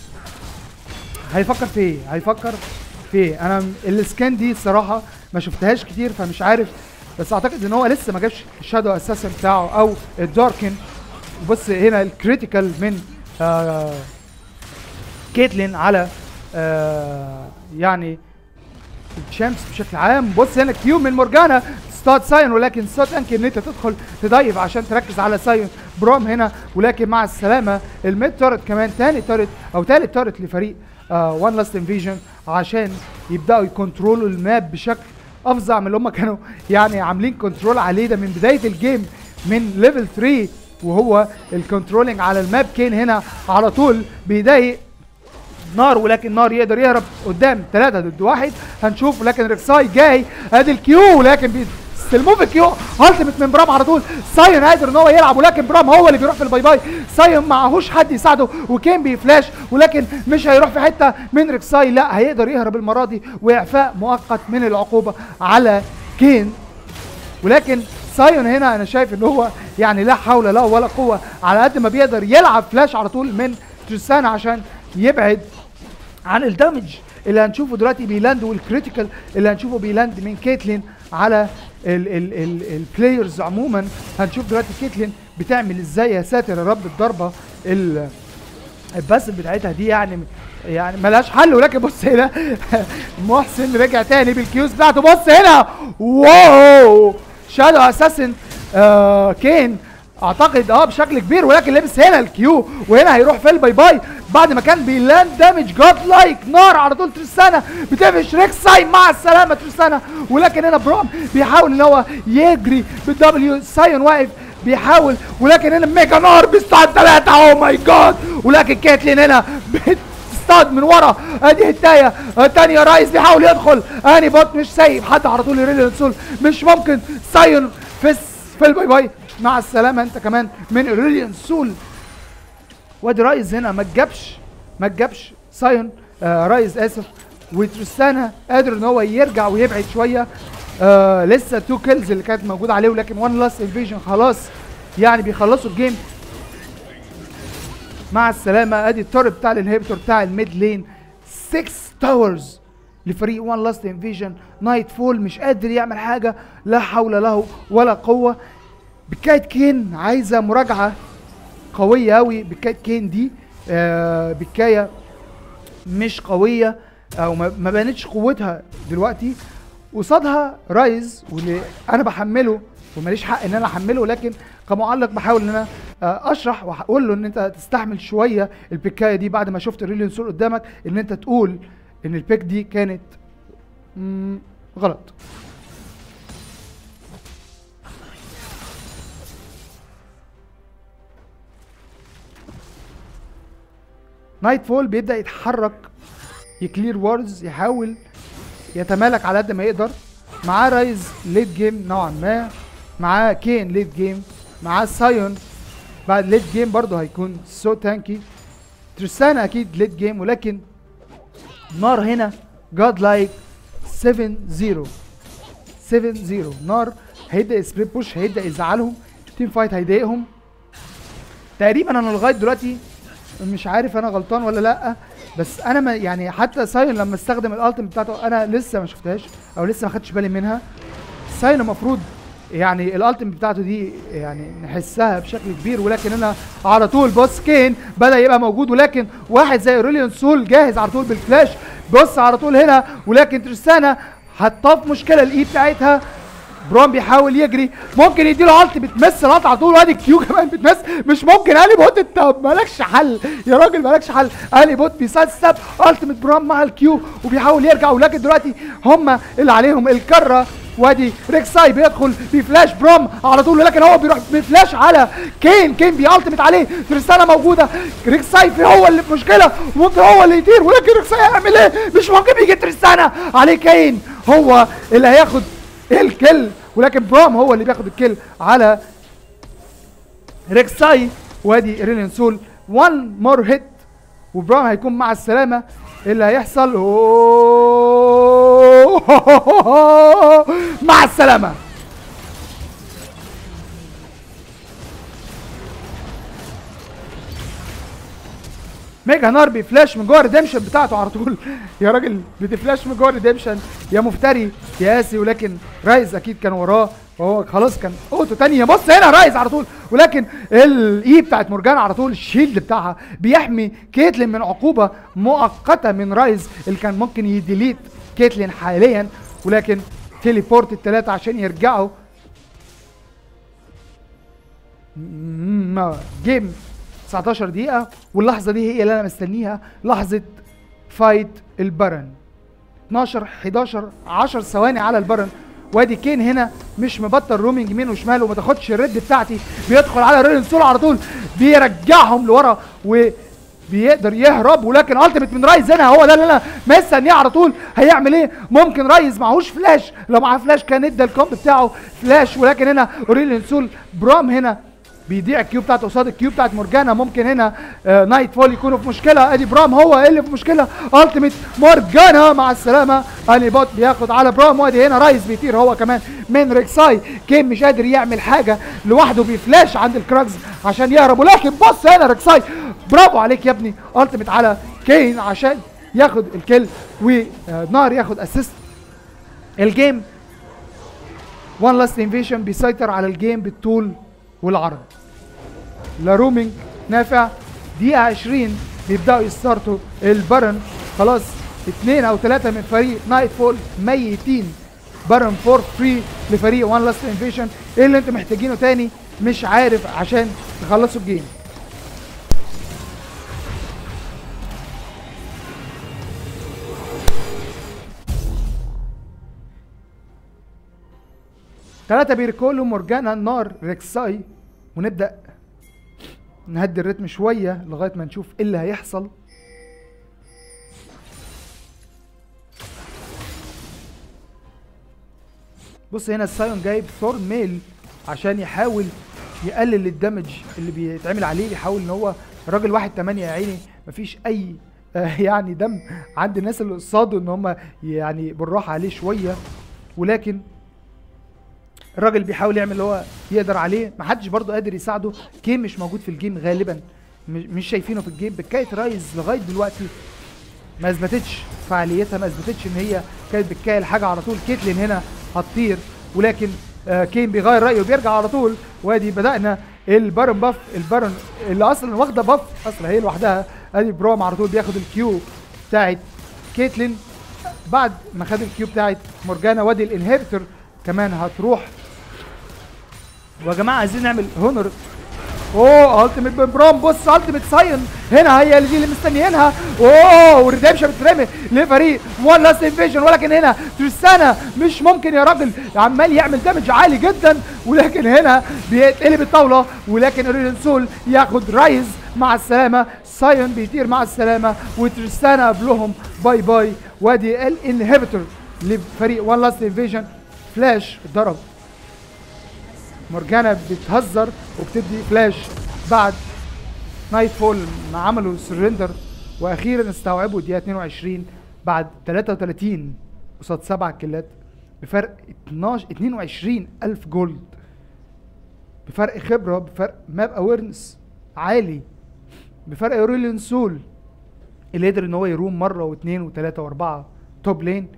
هيفكر في ايه هيفكر في ايه انا م- السكان دي الصراحه ما شفتهاش كتير فمش عارف بس اعتقد ان هو لسه ما جابش الشادو اساسن بتاعه او الداركن بص هنا الكريتيكال من آه كيتلين على آه يعني الشمس بشكل عام بص هنا كيو من مورجانا ستاد ساين ولكن ستاد انكي ان انت تدخل تضيف عشان تركز على ساين بروم هنا ولكن مع السلامه الميد تورت كمان تاني تورت او تالت تورت لفريق وان لاست انفيجن عشان يبداوا يكنترولوا الماب بشكل افظع من اللي هم كانوا يعني عاملين كنترول عليه ده من بدايه الجيم من ليفل 3 وهو الكنترولينج على الماب كين هنا على طول بيضايق نار ولكن نار يقدر يهرب قدام ثلاثة ضد واحد هنشوف ولكن ريكساي جاي ادي الكيو ولكن بيستلموه في الكيو التيمت من برام على طول ساين قادر ان هو يلعب ولكن برام هو اللي بيروح في الباي باي ساين معهوش حد يساعده وكين بيفلاش ولكن مش هيروح في حته من ريكساي لا هيقدر يهرب المره دي واعفاء مؤقت من العقوبه على كين ولكن سايون هنا انا شايف ان هو يعني لا حول له ولا قوه على قد ما بيقدر يلعب فلاش على طول من تريستانا عشان يبعد عن الدمج اللي هنشوفه دلوقتي بيلاند والكريتيكال اللي هنشوفه بيلاند من كيتلين على البلايرز عموما هنشوف دلوقتي كيتلين بتعمل ازاي يا ساتر يا رب الضربه ال- الباسف بتاعتها دي يعني يعني ملهاش حل ولكن بص هنا محسن رجع تاني بالكيوز بتاعته بص هنا واو شادو اساسن آه كين اعتقد اه بشكل كبير ولكن لابس هنا الكيو وهنا هيروح في الباي باي بعد ما كان بيلاند دامج جاد لايك نار على طول تريستانا بتقفش ريكساي مع السلامه تريستانا ولكن هنا برام بيحاول ان هو يجري بالدبليو سايون واقف بيحاول ولكن هنا ميجا نار بيستعد ثلاثة اوه ماي جاد ولكن كاتلين هنا بتستعد من ورا ادي هتاية تانية رايز بيحاول يدخل اني بوت مش سايب حد على طول يريل سول مش ممكن سايون في الس- في الباي باي مع السلامة انت كمان من اوريليان سول وادي رايز هنا ما تجابش ما تجابش سايون آه رايز اسف وتريستانا قادر ان هو يرجع ويبعد شويه آه لسه تو كيلز اللي كانت موجوده عليه ولكن وان لاست انفيجن خلاص يعني بيخلصوا الجيم مع السلامه ادي التور بتاع الانهبيتور بتاع الميد لين 6 تاورز لفريق وان لاست انفيجن نايت فول مش قادر يعمل حاجه لا حول له ولا قوه بكايه كين عايزه مراجعه قويه قوي بكايه كين دي آه بكايه مش قويه او ما ما بانتش قوتها دلوقتي قصادها رايز واللي انا بحمله وماليش حق ان انا احمله لكن كمعلق بحاول ان انا آه، اشرح واقول له ان انت تستحمل شويه البيكايه دي بعد ما شفت الريليون سول قدامك ان انت تقول ان البيك دي كانت مم، غلط نايت فول بيبدا يتحرك يكلير وارز يحاول يتمالك على قد ما يقدر معاه رايز ليت جيم نوعا ما معاه كين ليت جيم معاه سايون بعد ليت جيم برضه هيكون سو تانكي تريستانا اكيد ليت جيم ولكن نار هنا جاد لايك 7 0 7 0 نار هيبدا يسبريت بوش هيبدا يزعلهم تيم فايت هيضايقهم تقريبا انا لغايه دلوقتي مش عارف انا غلطان ولا لا بس انا ما يعني حتى ساين لما استخدم الالتيم بتاعته انا لسه ما شفتهاش او لسه ما خدتش بالي منها ساين المفروض يعني الالتيم بتاعته دي يعني نحسها بشكل كبير ولكن انا على طول بص كين بدا يبقى موجود ولكن واحد زي اوريليون سول جاهز على طول بالفلاش بص على طول هنا ولكن تريستانا حطاه مشكله الاي بتاعتها برون بيحاول يجري ممكن يديله الت بتمس الالت على طول وادي كيو كمان بتمس مش ممكن الي بوت انت مالكش حل يا راجل مالكش حل الي بوت بيسايد ستاب التيمت برون مع الكيو وبيحاول يرجع ولكن دلوقتي هم اللي عليهم الكره وادي ريكساي بيدخل بفلاش بروم على طول ولكن هو بيروح بفلاش على كين كين بيالتمت عليه تريستانا موجوده ريكساي في هو اللي في مشكله وممكن هو اللي يطير ولكن ريكساي هيعمل ايه مش ممكن بيجي تريستانا عليه كين هو اللي هياخد الكل ولكن برام هو اللي بياخد الكل على ريكساي وادي ريلين سول 1 مور هيت وبرام هيكون مع السلامه ايه اللي هيحصل أوه. مع السلامه ميجا نار بيفلاش من جوه الريديمشن بتاعته على طول يا راجل بتفلاش من جوه الريديمشن يا مفتري يا قاسي ولكن رايز اكيد كان وراه وهو خلاص كان اوتو تانية بص هنا رايز على طول ولكن الاي بتاعت مورجانا على طول الشيلد بتاعها بيحمي كيتلين من عقوبه مؤقته من رايز اللي كان ممكن يديليت كيتلين حاليا ولكن تيليبورت الثلاثه عشان يرجعوا ما جيم 19 دقيقة واللحظة دي هي اللي أنا مستنيها لحظة فايت البرن 12 11 10 ثواني على البرن وادي كين هنا مش مبطل رومينج يمين وشمال وما تاخدش الريد بتاعتي بيدخل على ريلين سول على طول بيرجعهم لورا وبيقدر يهرب ولكن التيميت من رايز هنا هو ده اللي انا مستنيه على طول هيعمل ايه ممكن رايز معهوش فلاش لو معاه فلاش كان ادى الكومب بتاعه فلاش ولكن هنا اوريلين سول برام هنا بيضيع الكيو بتاعته قصاد الكيو بتاعت مورجانا ممكن هنا آه نايت فول يكونوا في مشكله ادي برام هو اللي في مشكله التيميت مورجانا مع السلامه اني بوت بياخد على برام وادي هنا رايز بيطير هو كمان من ريكساي كيم مش قادر يعمل حاجه لوحده بيفلاش عند الكراكز عشان يهرب ولكن بص هنا ريكساي برافو عليك يا ابني التيميت على كين عشان ياخد الكل ونار ياخد اسيست الجيم وان لاست انفيشن بيسيطر على الجيم بالطول والعرض لا رومينج نافع دقيقة 20 بيبدأوا يستارتوا البرن خلاص اثنين او ثلاثة من فريق نايت فول ميتين برن فور فري لفريق وان لاست انفيشن ايه اللي انتوا محتاجينه تاني مش عارف عشان تخلصوا الجيم ثلاثة بيركولو مورجانا النار ريكساي ونبدأ نهدي الريتم شوية لغاية ما نشوف ايه اللي هيحصل بص هنا السايون جايب ثور ميل عشان يحاول يقلل الدمج اللي بيتعمل عليه يحاول ان هو راجل واحد تمانية يا عيني مفيش اي آه يعني دم عند الناس اللي قصاده ان هم يعني بالراحة عليه شوية ولكن الراجل بيحاول يعمل اللي هو يقدر عليه محدش برضه قادر يساعده كيم مش موجود في الجيم غالبا مش مش شايفينه في الجيم بكاية رايز لغايه دلوقتي ما اثبتتش فعاليتها ما اثبتتش ان هي كانت بتكايل حاجه على طول كيتلين هنا هتطير ولكن آه كيم بيغير رايه وبيرجع على طول وادي بدانا البارن باف البارن اللي اصلا واخده باف اصلا هي لوحدها ادي برام على طول بياخد الكيو بتاعت كيتلين بعد ما خد الكيو بتاعت مورجانا وادي الانهبيتور كمان هتروح ويا جماعه عايزين نعمل هونر اوه التيميت بن برام بص التيميت ساين هنا هي اللي دي اللي مستنيينها اوه والريدمشن بتترمي لفريق وان لاست انفيجن ولكن هنا تريستانا مش ممكن يا راجل عمال يعمل دامج عالي جدا ولكن هنا بيتقلب الطاوله ولكن اوريلين سول ياخد رايز مع السلامه سايون بيطير مع السلامه وتريستانا قبلهم باي باي وادي الانهبيتور لفريق وان لاست انفيجن فلاش اتضرب مورجانا بتهزر وبتدي فلاش بعد نايت فول ما عملوا سرندر واخيرا استوعبوا دقيقه 22 بعد 33 قصاد سبع كيلات بفرق 12 22 الف جولد بفرق خبره بفرق ماب اويرنس عالي بفرق اوريليون سول اللي قدر ان هو يروم مره واثنين وثلاثه واربعه توب لين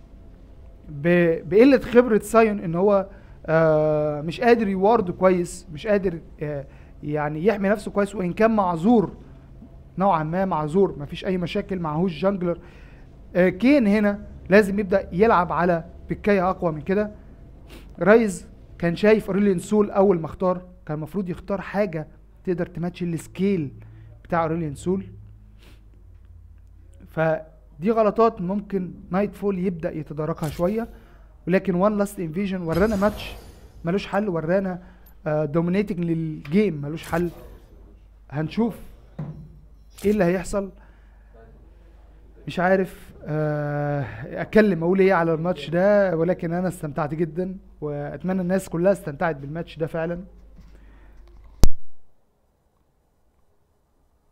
ب- بقله خبره سايون ان هو آه مش قادر يوارد كويس مش قادر آه يعني يحمي نفسه كويس وان كان معذور نوعا ما معذور مفيش اي مشاكل معهوش جانجلر آه كين هنا لازم يبدا يلعب على بكايه اقوى من كده رايز كان شايف اوريليان سول اول ما اختار كان المفروض يختار حاجه تقدر تماتش السكيل بتاع اوريليان سول فدي غلطات ممكن نايت فول يبدا يتداركها شويه ولكن وان لاست انفيجن ورانا ماتش ملوش حل ورانا دومينيتنج للجيم ملوش حل هنشوف ايه اللي هيحصل مش عارف آه، اتكلم اقول ايه على الماتش ده ولكن انا استمتعت جدا واتمنى الناس كلها استمتعت بالماتش ده فعلا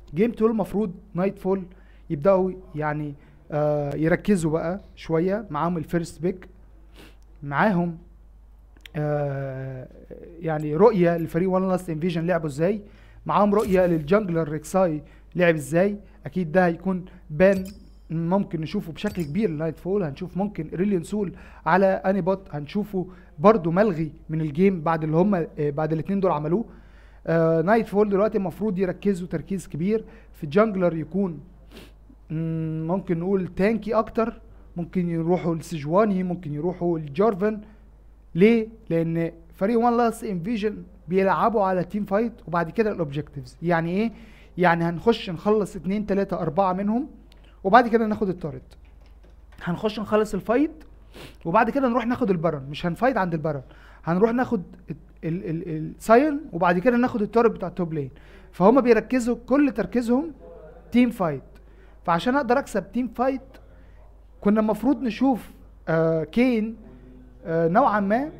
جيم 2 المفروض نايت فول يبداوا يعني آه يركزوا بقى شويه معاهم الفيرست بيك معاهم آه يعني رؤيه لفريق وان لاست انفيجن لعبوا ازاي معاهم رؤيه للجانجلر ريكساي لعب ازاي اكيد ده هيكون بان ممكن نشوفه بشكل كبير لايت فول هنشوف ممكن ريليان سول على اني بوت هنشوفه برضو ملغي من الجيم بعد اللي هم آه، بعد الاثنين دول عملوه آه نايت فول دلوقتي المفروض يركزوا تركيز كبير في جانجلر يكون مم، ممكن نقول تانكي اكتر ممكن يروحوا لسجواني ممكن يروحوا لجارفن ليه لان فريق وان لاست انفيجن بيلعبوا على تيم فايت وبعد كده الاوبجكتيفز يعني ايه يعني هنخش نخلص اتنين تلاتة اربعة منهم وبعد كده ناخد التارت هنخش نخلص الفايت وبعد كده نروح ناخد البرن مش هنفايت عند البرن هنروح ناخد الساين وبعد كده ناخد التارت بتاع التوب لين فهم بيركزوا كل تركيزهم تيم فايت فعشان اقدر اكسب تيم فايت كنا المفروض نشوف آه كين آه نوعا ما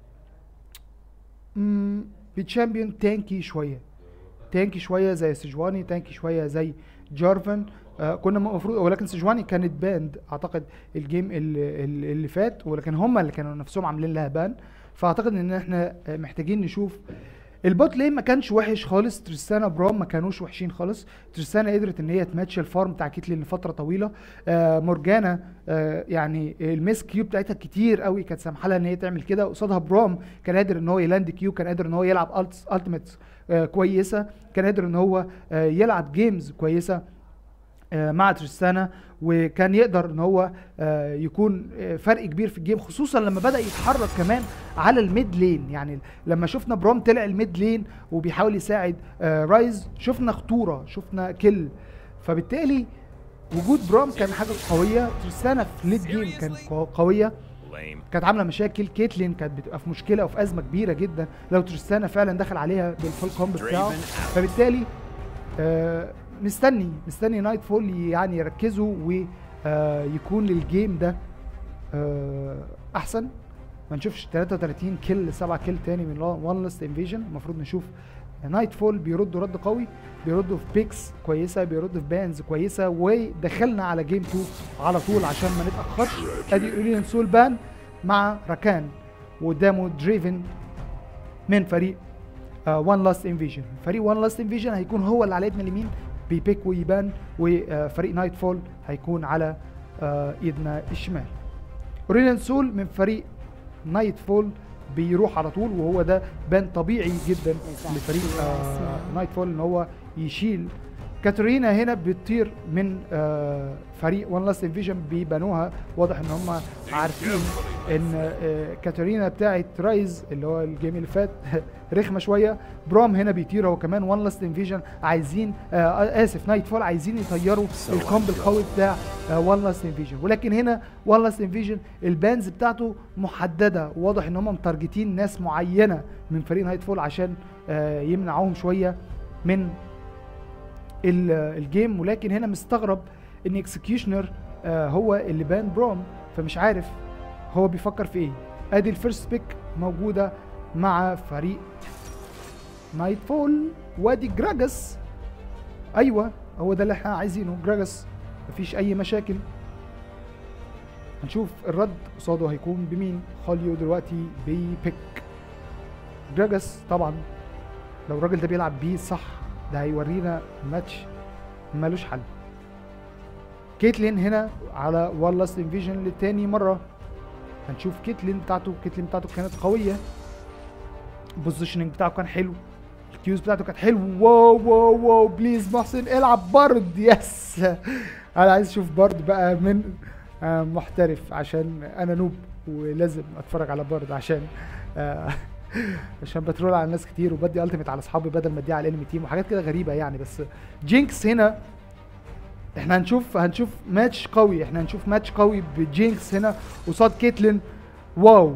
مم، بتشامبيون تانكي شويه تانكي شويه زي سجواني تانكي شويه زي جارفن آه كنا المفروض ولكن سجواني كانت باند اعتقد الجيم اللي, اللي اللي فات ولكن هم اللي كانوا نفسهم عاملين لها بان فاعتقد ان احنا آه، محتاجين نشوف البوت لين ما كانش وحش خالص تريستانا برام ما كانوش وحشين خالص تريستانا قدرت ان هي تماتش الفارم بتاع كيتلين لفتره طويله آه مورجانا آه يعني الميس كيو بتاعتها كتير قوي كانت سامحه لها ان هي تعمل كده قصادها برام كان قادر ان هو يلاند كيو كان قادر ان هو يلعب التيميت آه كويسه كان قادر ان هو آه يلعب جيمز كويسه آه، مع تريستانا وكان يقدر ان هو آه، يكون آه، فرق كبير في الجيم خصوصا لما بدا يتحرك كمان على الميد لين يعني لما شفنا برام طلع الميد لين وبيحاول يساعد آه، رايز شفنا خطوره شفنا كل فبالتالي وجود برام كان حاجه قويه تريستانا في ليد جيم كانت قو- قويه Lame. كانت عامله مشاكل كيتلين كانت بتبقى في مشكله وفي ازمه كبيره جدا لو تريستانا فعلا دخل عليها بالفول كومب بتاعه Draven out. فبالتالي آه مستني مستني نايت فول يعني يركزوا ويكون للجيم ده آه احسن ما نشوفش 33 كيل 7 كيل تاني من وان ليست انفيجن المفروض نشوف نايت فول بيردوا رد قوي بيردوا في بيكس كويسه بيردوا في بانز كويسه ودخلنا على جيم 2 على طول عشان ما نتاخرش ادي اوريون سول بان مع راكان وقدامه دريفن من فريق وان لاست انفيجن فريق وان لاست انفيجن هيكون هو اللي على ايدنا اليمين بيبيك ويبان وفريق نايت فول هيكون على آه، ايدنا الشمال اوريليان سول من فريق نايت فول بيروح على طول وهو ده بان طبيعي جدا لفريق آه نايت فول ان هو يشيل كاترينا هنا بتطير من آه فريق وان لاست انفيجن بيبانوها واضح ان هم عارفين ان آه كاترينا بتاعت رايز اللي هو الجيم اللي فات رخمه شويه برام هنا بيطير هو كمان وان لاست انفيجن عايزين آه اسف نايت فول عايزين يطيروا الكومب القوي بتاع وان لاست انفيجن ولكن هنا وان لاست انفيجن البانز بتاعته محدده واضح ان هم متارجتين ناس معينه من فريق نايت فول عشان آه يمنعوهم شويه من ال- الجيم ولكن هنا مستغرب ان اكسكيوشنر آه هو اللي بان بروم فمش عارف هو بيفكر في ايه ادي الفيرست بيك موجوده مع فريق نايت فول وادي جراجس ايوه هو ده اللي احنا عايزينه جراجس مفيش اي مشاكل هنشوف الرد قصاده هيكون بمين خاليو دلوقتي بيبيك جراجس طبعا لو الراجل ده بيلعب بيه صح ده هيورينا ماتش ملوش حل كيتلين هنا على وان لاست انفيجن لتاني مره هنشوف كيتلين بتاعته كيتلين بتاعته كانت قويه البوزيشننج بتاعه كان حلو الكيوز بتاعته كانت حلوه واو واو واو بليز محسن العب برد يس انا عايز اشوف برد بقى من آه، محترف عشان انا نوب ولازم اتفرج على برد عشان آه، عشان بترول على ناس كتير وبدي التيميت على اصحابي بدل ما اديها على الانمي تيم وحاجات كده غريبه يعني بس جينكس هنا احنا هنشوف هنشوف ماتش قوي احنا هنشوف ماتش قوي بجينكس هنا قصاد كيتلين واو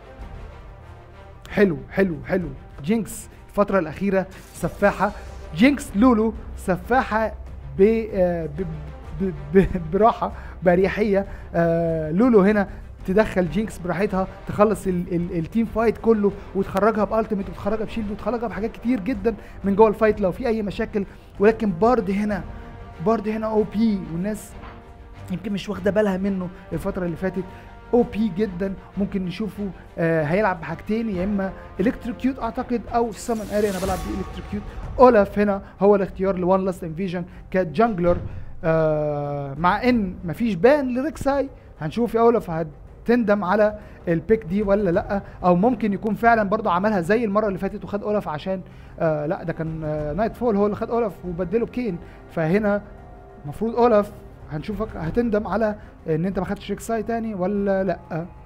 حلو حلو حلو جينكس الفترة الأخيرة سفاحة جينكس لولو سفاحة ب... آه، ب... ب... ب... براحة بأريحية آه، لولو هنا تدخل جينكس براحتها تخلص ال ال التيم فايت كله وتخرجها بالتيميت وتخرجها بشيلد وتخرجها بحاجات كتير جدا من جوه الفايت لو في اي مشاكل ولكن بارد هنا بارد هنا او بي والناس يمكن مش واخده بالها منه الفتره اللي فاتت او بي جدا ممكن نشوفه آه هيلعب بحاجتين يا اما الكتريكيوت اعتقد او سمن اري انا بلعب بيه الكتريكيوت اولف هنا هو الاختيار لوان لاست انفيجن كجانجلر آه مع ان مفيش بان لريكساي هنشوف يا اولف هتندم على البيك دي ولا لا او ممكن يكون فعلا برضه عملها زي المره اللي فاتت وخد اولف عشان آه لا ده كان آه نايت فول هو اللي خد اولف وبدله بكين فهنا المفروض اولف هنشوفك هتندم على ان انت ما خدتش ريكساي تاني ولا لا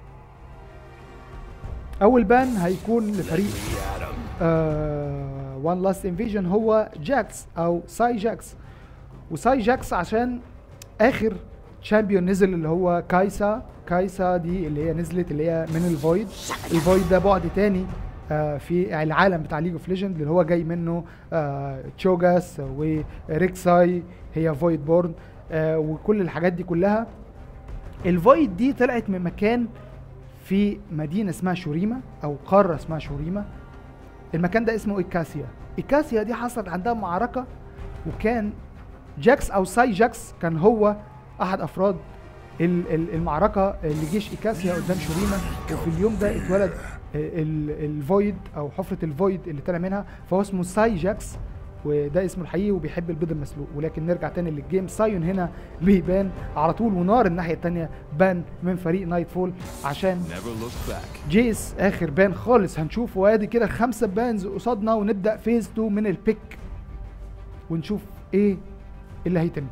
اول بان هيكون لفريق وان لاست انفيجن هو جاكس او ساي جاكس وساي جاكس عشان اخر شامبيون نزل اللي هو كايسا كايسا دي اللي هي نزلت اللي هي من الفويد الفويد ده بعد تاني آه في العالم بتاع ليج اوف ليجند اللي هو جاي منه آه تشوجاس وريكساي هي فويد بورن آه وكل الحاجات دي كلها الفويد دي طلعت من مكان في مدينه اسمها شوريما او قاره اسمها شوريما المكان ده اسمه ايكاسيا ايكاسيا دي حصلت عندها معركه وكان جاكس او ساي جاكس كان هو احد افراد ال- ال- المعركه لجيش ايكاسيا قدام شوريما وفي اليوم ده اتولد ال- الفويد او حفره الفويد اللي طلع منها فهو اسمه ساي جاكس وده اسمه الحقيقي وبيحب البيض المسلوق ولكن نرجع تاني للجيم سايون هنا بيبان على طول ونار الناحيه التانيه بان من فريق نايت فول عشان Never look back. جيس اخر بان خالص هنشوفه وادي كده خمسه بانز قصادنا ونبدا فيز 2 من البيك ونشوف ايه اللي هيتم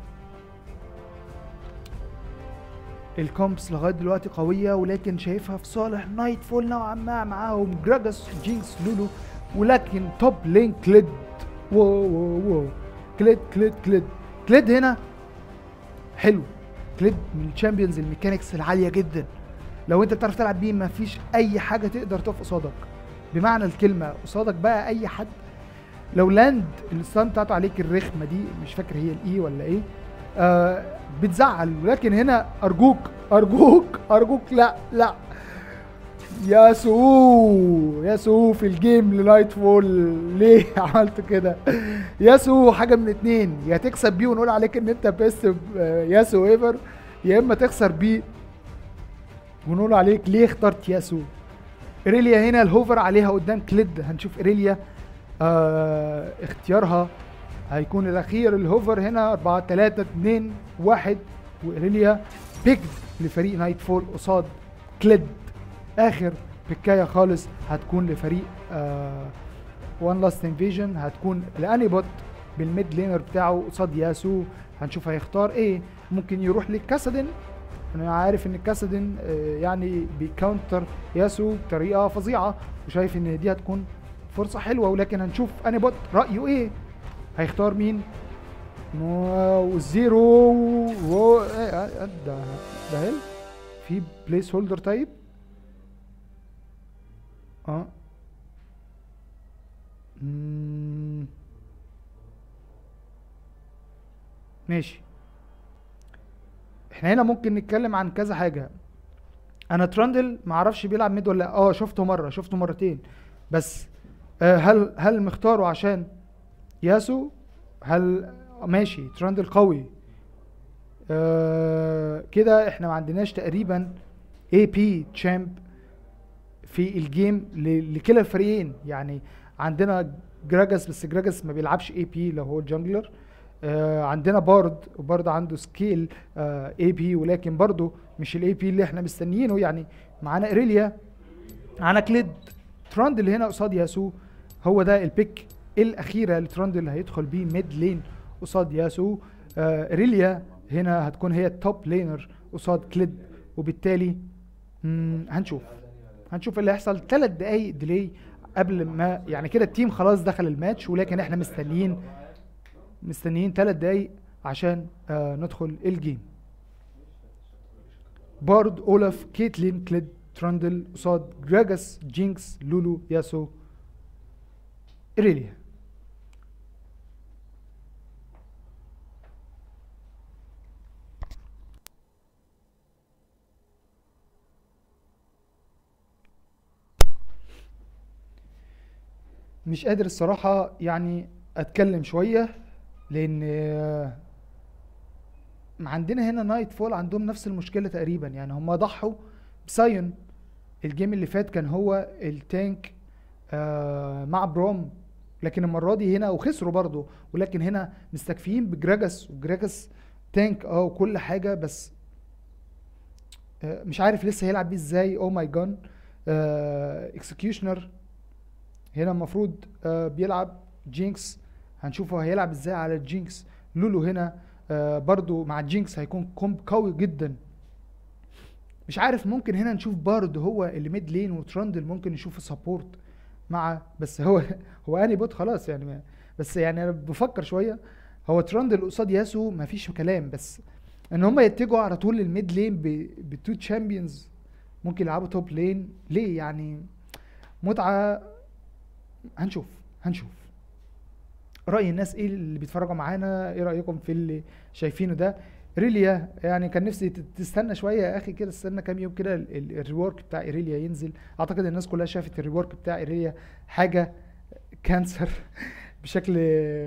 الكومبس لغايه دلوقتي قويه ولكن شايفها في صالح نايت فول نوعا ما معاهم جراجس جينكس لولو ولكن توب لين كليد واو واو واو كليد كليد كليد كليد هنا حلو كليد من الشامبيونز الميكانيكس العاليه جدا لو انت بتعرف تلعب بيه مفيش اي حاجه تقدر تقف قصادك بمعنى الكلمه قصادك بقى اي حد لو لاند الستان بتاعته عليك الرخمه دي مش فاكر هي الاي ولا ايه آه بتزعل ولكن هنا ارجوك ارجوك ارجوك لا لا ياسو ياسو في الجيم لنايت فول ليه عملت كده ياسو حاجه من اتنين يا تكسب بيه ونقول عليك ان انت بيست ياسو ايفر يا اما تخسر بيه ونقول عليك ليه اخترت ياسو ايريليا هنا الهوفر عليها قدام كليد هنشوف ايريليا آه اختيارها هيكون الاخير الهوفر هنا 4 3 2 1 وايريليا بيكد لفريق نايت فول قصاد كليد اخر بكايه خالص هتكون لفريق آه وان لاست انفيجن هتكون لانيبوت بالميد لينر بتاعه قصاد ياسو هنشوف هيختار ايه ممكن يروح للكاسدن انا عارف ان الكاسدن آه، يعني بيكاونتر ياسو بطريقه فظيعه وشايف ان دي هتكون فرصه حلوه ولكن هنشوف انيبوت رايه ايه هيختار مين واو زيرو واو إيه، آه، ده ده هيل في بليس هولدر طيب اه مم. ماشي احنا هنا ممكن نتكلم عن كذا حاجه انا تراندل ما اعرفش بيلعب ميد ولا لأ. اه شفته مره شفته مرتين بس آه هل هل مختاره عشان ياسو هل ماشي تراندل قوي آه كده احنا ما عندناش تقريبا اي بي تشامب في الجيم ل- لكلا الفريقين يعني عندنا جراجاس بس جراجاس ما بيلعبش اي بي لو هو الجانجلر آه عندنا بارد وبرضه عنده سكيل اي بي ولكن برضه مش الاي بي اللي احنا مستنيينه يعني معانا ايريليا معانا كليد تراندل هنا قصاد ياسو هو ده البيك الاخيره لتراندل اللي هيدخل بيه ميد لين قصاد ياسو آه ايريليا هنا هتكون هي التوب لينر قصاد كليد وبالتالي مم، هنشوف هنشوف اللي هيحصل ثلاث دقايق ديلي قبل ما يعني كده التيم خلاص دخل الماتش ولكن احنا مستنيين مستنيين ثلاث دقايق عشان آه ندخل الجيم بارد اولف كيتلين كليد تراندل قصاد جراجاس جينكس لولو ياسو ايريليا مش قادر الصراحة يعني اتكلم شوية لان آه، عندنا هنا نايت فول عندهم نفس المشكلة تقريبا يعني هم ضحوا بسايون الجيم اللي فات كان هو التانك آه مع بروم لكن المرة دي هنا وخسروا برضه ولكن هنا مستكفيين بجراجاس وجراجاس تانك اه وكل حاجة بس آه مش عارف لسه هيلعب بيه ازاي او ماي جان اكسكيوشنر هنا المفروض آه بيلعب جينكس هنشوفه هيلعب ازاي على الجينكس لولو هنا آه برضو مع الجينكس هيكون كومب قوي جدا مش عارف ممكن هنا نشوف بارد هو اللي ميد لين وتراندل ممكن نشوف سبورت مع بس هو هو اني بوت خلاص يعني ما- بس يعني انا بفكر شويه هو تراندل قصاد ياسو مفيش كلام بس ان هم يتجهوا على طول للميد لين ب- بتو تشامبيونز ممكن يلعبوا توب لين ليه يعني متعه هنشوف هنشوف رأي الناس ايه اللي بيتفرجوا معانا ايه رأيكم في اللي شايفينه ده ريليا يعني كان نفسي تت- تستنى شويه يا اخي كده استنى كام يوم كده ال- ال- الريورك بتاع ايريليا ينزل اعتقد الناس كلها شافت الريورك بتاع ايريليا حاجه كانسر بشكل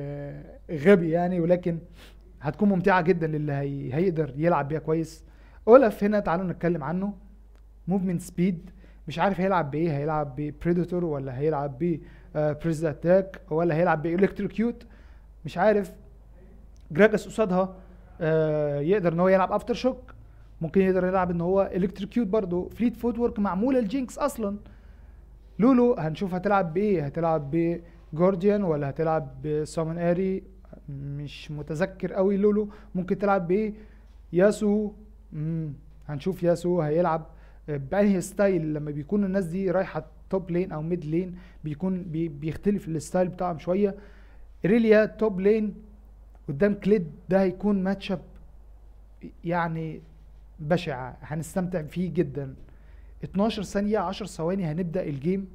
غبي يعني ولكن هتكون ممتعه جدا للي هي هيقدر يلعب بيها كويس اولف هنا تعالوا نتكلم عنه موفمنت سبيد مش عارف هيلعب بايه هيلعب ببريدتور ولا هيلعب ب بريز اتاك ولا هيلعب بالكتريكيوت مش عارف جراجاس قصادها آه، يقدر ان هو يلعب افتر شوك ممكن يقدر يلعب ان هو الكتريكيوت برضه فليت فوت ورك معموله الجينكس اصلا لولو هنشوف هتلعب بايه هتلعب بجارديان ولا هتلعب بسامون اري مش متذكر قوي لولو ممكن تلعب بايه ياسو مم. هنشوف ياسو هيلعب بانهي ستايل لما بيكون الناس دي رايحه توب لين او ميد لين بيكون بي بيختلف الستايل بتاعهم شويه ريليا توب لين قدام كليد ده هيكون ماتش اب يعني بشع هنستمتع فيه جدا 12 ثانية 10 ثواني هنبدأ الجيم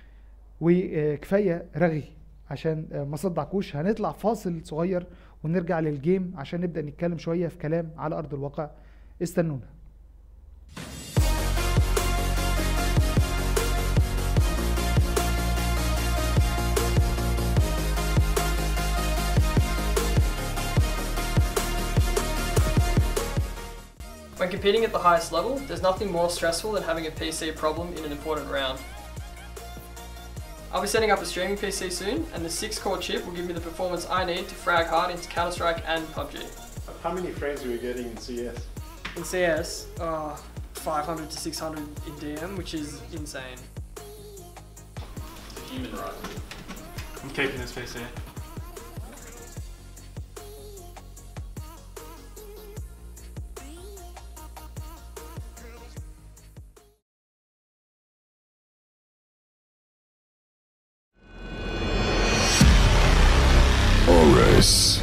وكفاية رغي عشان آه، ما صدعكوش هنطلع فاصل صغير ونرجع للجيم عشان نبدأ نتكلم شوية في كلام على أرض الواقع استنونا When competing at the highest level, there's nothing more stressful than having a PC problem in an important round. I'll be setting up a streaming PC soon, and the 6 core chip will give me the performance I need to frag hard into Counter Strike and PUBG. How many frames are we getting in CS? In CS, uh, 500 to 600 in DM, which is insane. Human right. I'm keeping this PC. Horus.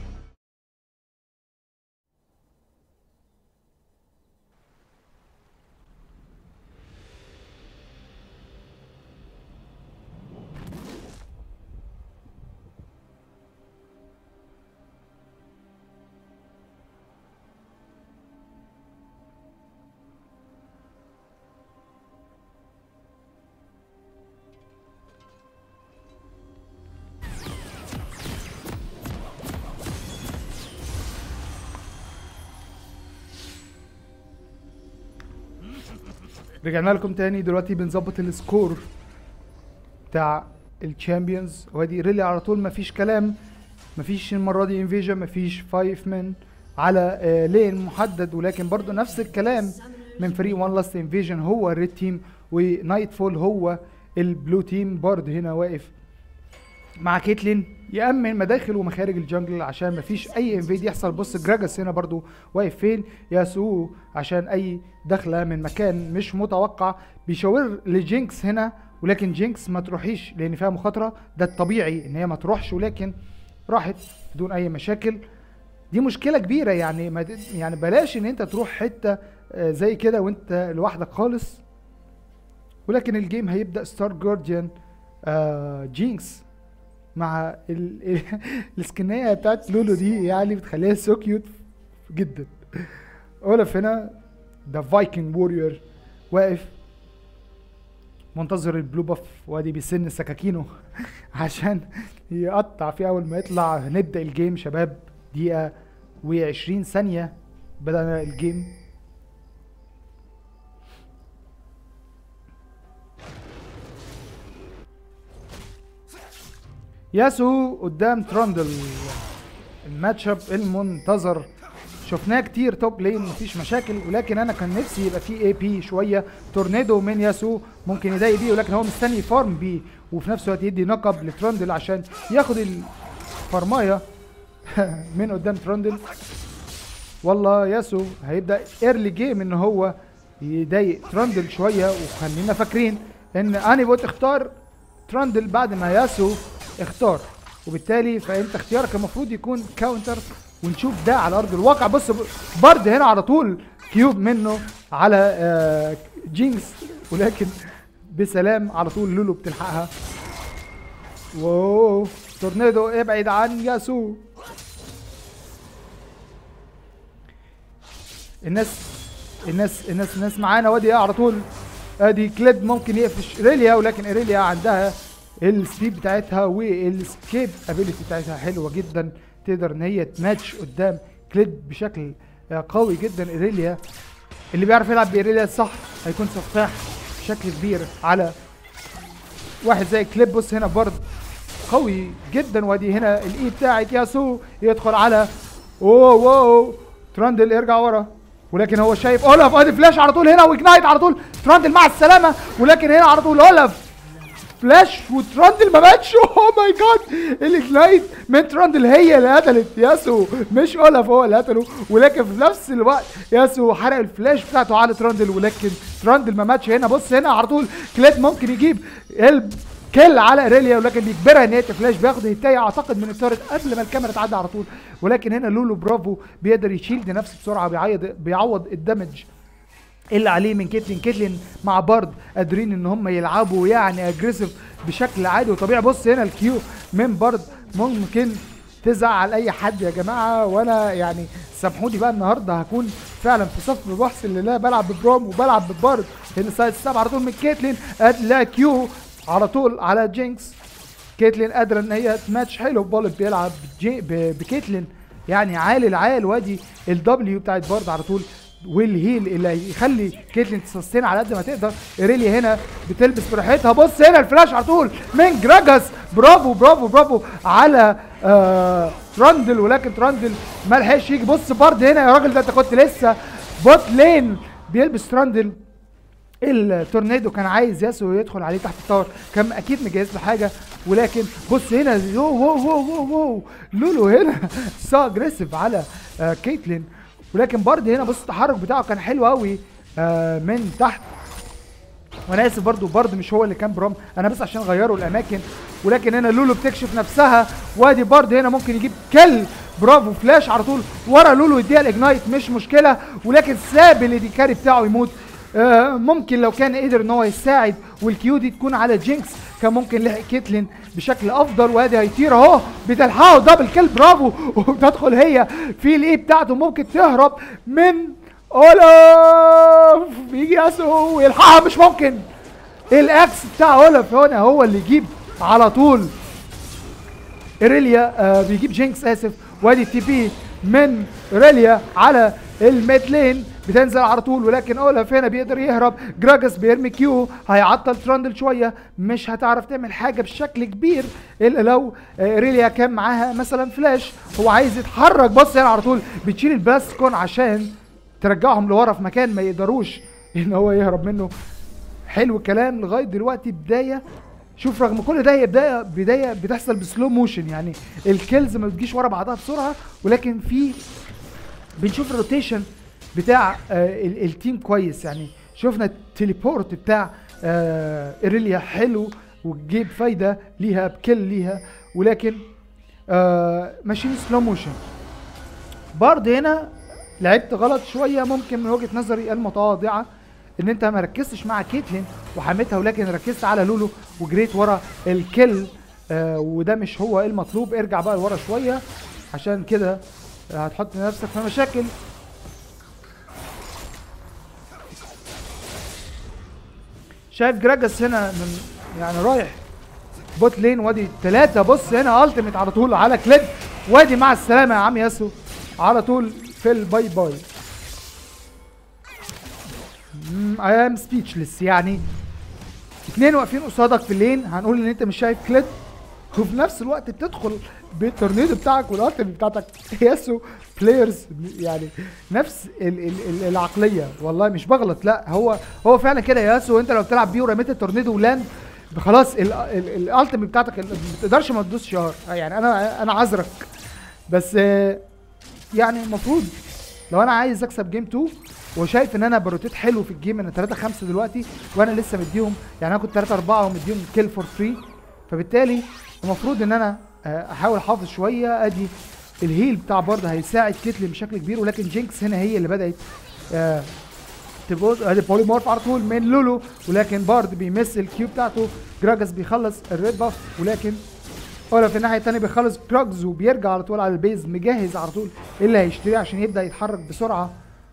رجعنا لكم تاني دلوقتي بنظبط السكور بتاع الشامبيونز وادي ريلي على طول مفيش كلام مفيش المره دي انفيجن مفيش فايف من على آه، لين محدد ولكن برضو نفس الكلام من فريق وان لاست انفيجن هو الريد تيم ونايت فول هو البلو تيم برضه هنا واقف مع كيتلين يأمن مداخل ومخارج الجنجل عشان مفيش أي انفيد يحصل بص جراجاس هنا برضو واقف فين ياسو عشان أي دخلة من مكان مش متوقع بيشاور لجينكس هنا ولكن جينكس ما تروحيش لأن فيها مخاطرة ده الطبيعي إن هي ما تروحش ولكن راحت بدون أي مشاكل دي مشكلة كبيرة يعني ما ت- يعني بلاش إن أنت تروح حتة آه، زي كده وأنت لوحدك خالص ولكن الجيم هيبدأ ستار جارديان آه جينكس مع ال... ال... السكنية بتاعت لولو دي يعني بتخليها سو كيوت جدا اولف هنا ذا فايكنج وورير واقف منتظر البلو باف وادي بيسن سكاكينه عشان يقطع فيه اول ما يطلع نبدا الجيم شباب دقيقه و20 ثانيه بدأنا الجيم ياسو قدام تراندل الماتش اب المنتظر شفناه كتير توب لين مفيش مشاكل ولكن انا كان نفسي يبقى في اي بي شويه تورنيدو من ياسو ممكن يضايق بيه ولكن هو مستني يفارم بيه وفي نفس الوقت يدي نقب لتراندل عشان ياخد الفرمايه من قدام تراندل والله ياسو هيبدا ايرلي جيم ان هو يضايق تراندل شويه وخلينا فاكرين ان اني بوت اختار تراندل بعد ما ياسو اختار وبالتالي فانت اختيارك المفروض يكون كاونتر ونشوف ده على ارض الواقع بص برد هنا على طول كيوب منه على آه جينكس ولكن بسلام على طول لولو بتلحقها واو تورنيدو ابعد عن ياسو الناس الناس الناس الناس معانا وادي على طول ادي كليد ممكن يقفش ايريليا ولكن ايريليا عندها السبيد بتاعتها والسكيب ابيلتي بتاعتها حلوه جدا تقدر ان هي تماتش قدام كليد بشكل آه، قوي جدا ايريليا اللي بيعرف يلعب بايريليا صح هيكون سفاح بشكل كبير على واحد زي كليب بص هنا برضه قوي جدا وادي هنا الاي بتاعت ياسو يدخل على اوه واو تراندل يرجع ورا ولكن هو شايف اولف ادي فلاش على طول هنا واجنايت على طول تراندل مع السلامه ولكن هنا على طول اولف فلاش وتراندل ما ماتش اوه ماي جاد الاجنايت من تراندل هي اللي قتلت ياسو مش اولف هو اللي قتله ولكن في نفس الوقت ياسو حرق الفلاش بتاعته على تراندل ولكن تراندل ما ماتش هنا بص هنا على طول كليد ممكن يجيب الب كل على ايريليا ولكن بيجبرها ان هي تفلاش بياخد هتاية اعتقد من التارت قبل ما الكاميرا تعدي على طول ولكن هنا لولو برافو بيقدر يشيل نفسه بسرعه بيعيض بيعوض الدمج اللي عليه من كيتلين كيتلين مع بارد قادرين ان هم يلعبوا يعني اجريسيف بشكل عادي وطبيعي بص هنا الكيو من بارد ممكن تزعل اي حد يا جماعه وانا يعني سامحوني بقى النهارده هكون فعلا في صف بحث اللي لا بلعب ببروم وبلعب ببارد هنا سايد ستاب على طول من كيتلين لا كيو على طول على جينكس كيتلين قادره ان هي تماتش حلو بولت بيلعب بجي ب- بكيتلين يعني عالي العال وادي الدبليو بتاعت بارد على طول والهيل اللي يخلي كيتلين تسستين على قد ما تقدر ايريليا هنا بتلبس براحتها بص هنا الفلاش على طول من جراجاس برافو برافو برافو على آه تراندل ولكن تراندل ما لحقش يجي بص بارد هنا يا راجل ده انت كنت لسه بوت لين بيلبس تراندل التورنيدو كان عايز ياسو يدخل عليه تحت التاور كان اكيد مجهز له حاجه ولكن بص هنا يو وو وو وو وو لولو هنا سا اجريسيف على آه كيتلين ولكن برضه هنا بص التحرك بتاعه كان حلو قوي آه من تحت وانا اسف برضو برضو مش هو اللي كان برام انا بس عشان غيروا الاماكن ولكن هنا لولو بتكشف نفسها وادي برضو هنا ممكن يجيب كل برافو فلاش على طول ورا لولو يديها الاجنايت مش مشكله ولكن ساب اللي دي كاري بتاعه يموت آه ممكن لو كان قدر ان هو يساعد والكيو دي تكون على جينكس كان ممكن لحق كيتلين بشكل افضل وادي هيطير اهو بتلحقه دبل كيل برافو وبتدخل هي في الايه بتاعته ممكن تهرب من اولف بيجي ياسو ويلحقها مش ممكن الاكس بتاع اولف هنا هو اللي يجيب على طول ايريليا آه بيجيب جينكس اسف وادي تي بي من ايريليا على الميد لين بتنزل على طول ولكن اولف هنا بيقدر يهرب جراجس بيرمي كيو هيعطل تراندل شويه مش هتعرف تعمل حاجه بشكل كبير الا لو آه، ايريليا كان معاها مثلا فلاش هو عايز يتحرك بص هنا على طول بتشيل البلاستيكون عشان ترجعهم لورا في مكان ما يقدروش ان هو يهرب منه حلو الكلام لغايه دلوقتي بدايه شوف رغم كل ده هي بدايه بدايه بتحصل بسلو موشن يعني الكيلز ما بتجيش ورا بعضها بسرعه ولكن في بنشوف الروتيشن بتاع آه ال- التيم كويس يعني شفنا التليبورت بتاع آه ايريليا حلو وجيب فايده ليها بكل ليها ولكن آه ماشيين سلو موشن برضه هنا لعبت غلط شويه ممكن من وجهه نظري المتواضعه ان انت ما ركزتش مع كيتلين وحميتها ولكن ركزت على لولو وجريت ورا الكل آه وده مش هو المطلوب ارجع بقى لورا شويه عشان كده هتحط نفسك في مشاكل شايف جراجس هنا من يعني رايح بوت لين وادي ثلاثة بص هنا التيميت على طول على كليد وادي مع السلامة يا عم ياسو على طول في الباي باي اي ام سبيتشلس يعني اتنين واقفين قصادك في اللين هنقول ان انت مش شايف كليد وفي نفس الوقت بتدخل بالتورنيدو بتاعك والالتيميت بتاعتك ياسو بلايرز يعني نفس ال ال ال العقليه والله مش بغلط لا هو هو فعلا كده يا ياسو انت لو بتلعب بيه ورميت التورنيدو ولاند خلاص الالتيميت بتاعتك ما تقدرش ما تدوس شهر يعني انا انا عذرك بس آه، يعني المفروض لو انا عايز اكسب جيم 2 وشايف ان انا بروتيت حلو في الجيم انا 3 5 دلوقتي وانا لسه مديهم يعني انا كنت 3 4 ومديهم كيل فور فري فبالتالي المفروض ان انا آه، احاول احافظ شويه ادي الهيل بتاع برضه هيساعد كيتلين بشكل كبير ولكن جينكس هنا هي اللي بدات آه، تبص ادي بوليمورف على طول من لولو ولكن بارد بيمس الكيو بتاعته جراجس بيخلص الريد باف ولكن ولا في الناحيه الثانيه بيخلص جراجز وبيرجع على طول على البيز مجهز على طول إيه اللي هيشتريه عشان يبدا يتحرك بسرعه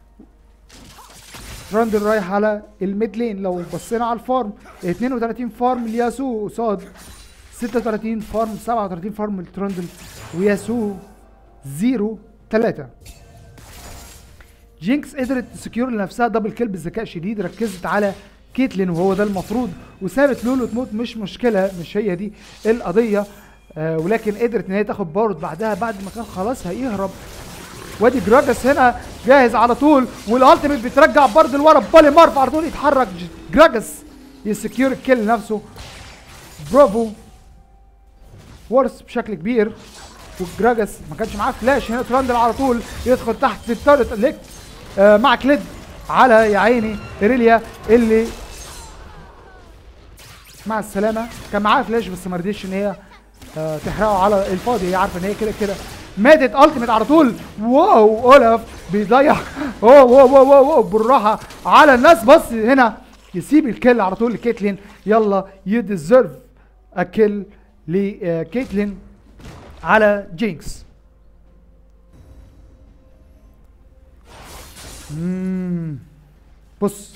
راندل رايح على الميد لين لو بصينا على الفارم 32 فارم لياسو قصاد 36 فارم 37 فارم لتراندل وياسو 0 3 جينكس قدرت تسكيور لنفسها دبل كيل بذكاء شديد ركزت على كيتلين وهو ده المفروض وسابت لولو تموت مش مشكله مش هي دي القضيه آه ولكن قدرت ان هي تاخد بارد بعدها بعد ما كان خلاص هيهرب وادي جراجس هنا جاهز على طول والالتيميت بيترجع برضه لورا بالي مارف على طول يتحرك ج- جراجس يسكيور الكيل لنفسه برافو ورث بشكل كبير وجراجس ما كانش معاه فلاش هنا تراندل على طول يدخل تحت التالت ليك آه مع كليد على يا عيني ايريليا اللي مع السلامه كان معاها فلاش بس ما رضيتش ان هي آه تحرقه على الفاضي هي عارفه ان هي كده كده ماتت التيميت على طول واو اولف بيضيع واو واو واو واو, واو بالراحه على الناس بص هنا يسيب الكل على طول لكيتلين يلا يديزيرف اكل لكيتلين على جينكس مم. بص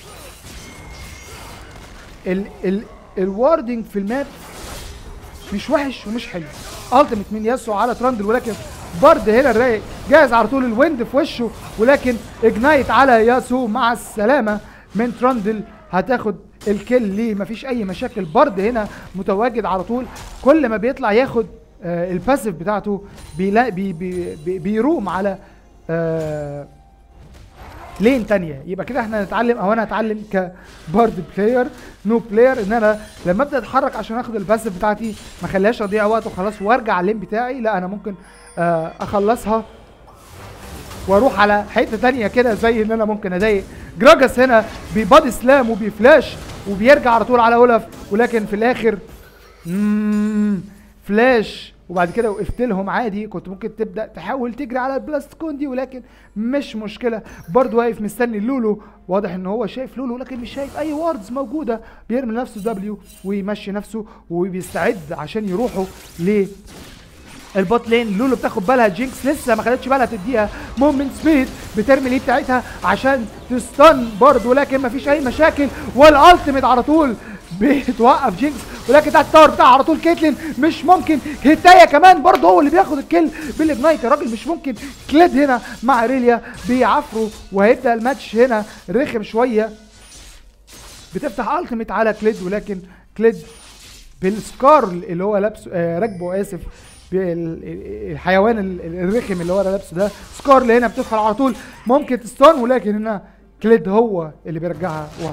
ال ال الواردنج في الماب مش وحش ومش حلو التيميت من ياسو على تراندل ولكن برد هنا الرايق جاهز على طول الويند في وشه ولكن اجنايت على ياسو مع السلامه من تراندل هتاخد الكل ليه مفيش اي مشاكل برد هنا متواجد على طول كل ما بيطلع ياخد آه الباسيف بتاعته بيلا بي بي بي بيروم على آه لين تانية يبقى كده احنا نتعلم او انا اتعلم كبارد بلاير نو بلاير ان انا لما ابدا اتحرك عشان اخد الباسف بتاعتي ما اخليهاش اضيع وقت وخلاص وارجع على اللين بتاعي لا انا ممكن آه اخلصها واروح على حته تانية كده زي ان انا ممكن اضايق جراجس هنا ببادي سلام وبيفلاش وبيرجع على طول على اولف ولكن في الاخر مم، فلاش وبعد كده وقفت لهم عادي كنت ممكن تبدا تحاول تجري على البلاستيكون دي ولكن مش مشكله برضه واقف مستني لولو واضح ان هو شايف لولو لكن مش شايف اي واردز موجوده بيرمي نفسه دبليو ويمشي نفسه وبيستعد عشان يروحوا ل البوت لين لولو بتاخد بالها جينكس لسه ما خدتش بالها تديها مومنت سبيد بترمي ليه بتاعتها عشان تستن برضه ولكن ما فيش اي مشاكل والالتيميت على طول بتوقف جينكس ولكن تحت التاور بتاعها على طول كيتلين مش ممكن هدايا كمان برضه هو اللي بياخد الكل بالاجنايت يا راجل مش ممكن كليد هنا مع ريليا بيعافروا وهيبدا الماتش هنا رخم شويه بتفتح التيميت على كليد ولكن كليد بالسكار اللي هو لابسه آه راكبه اسف بال- الحيوان ال- ال- الرخم اللي هو لابسه ده سكار اللي هنا بتدخل على طول ممكن تستان ولكن هنا كليد هو اللي بيرجعها ورا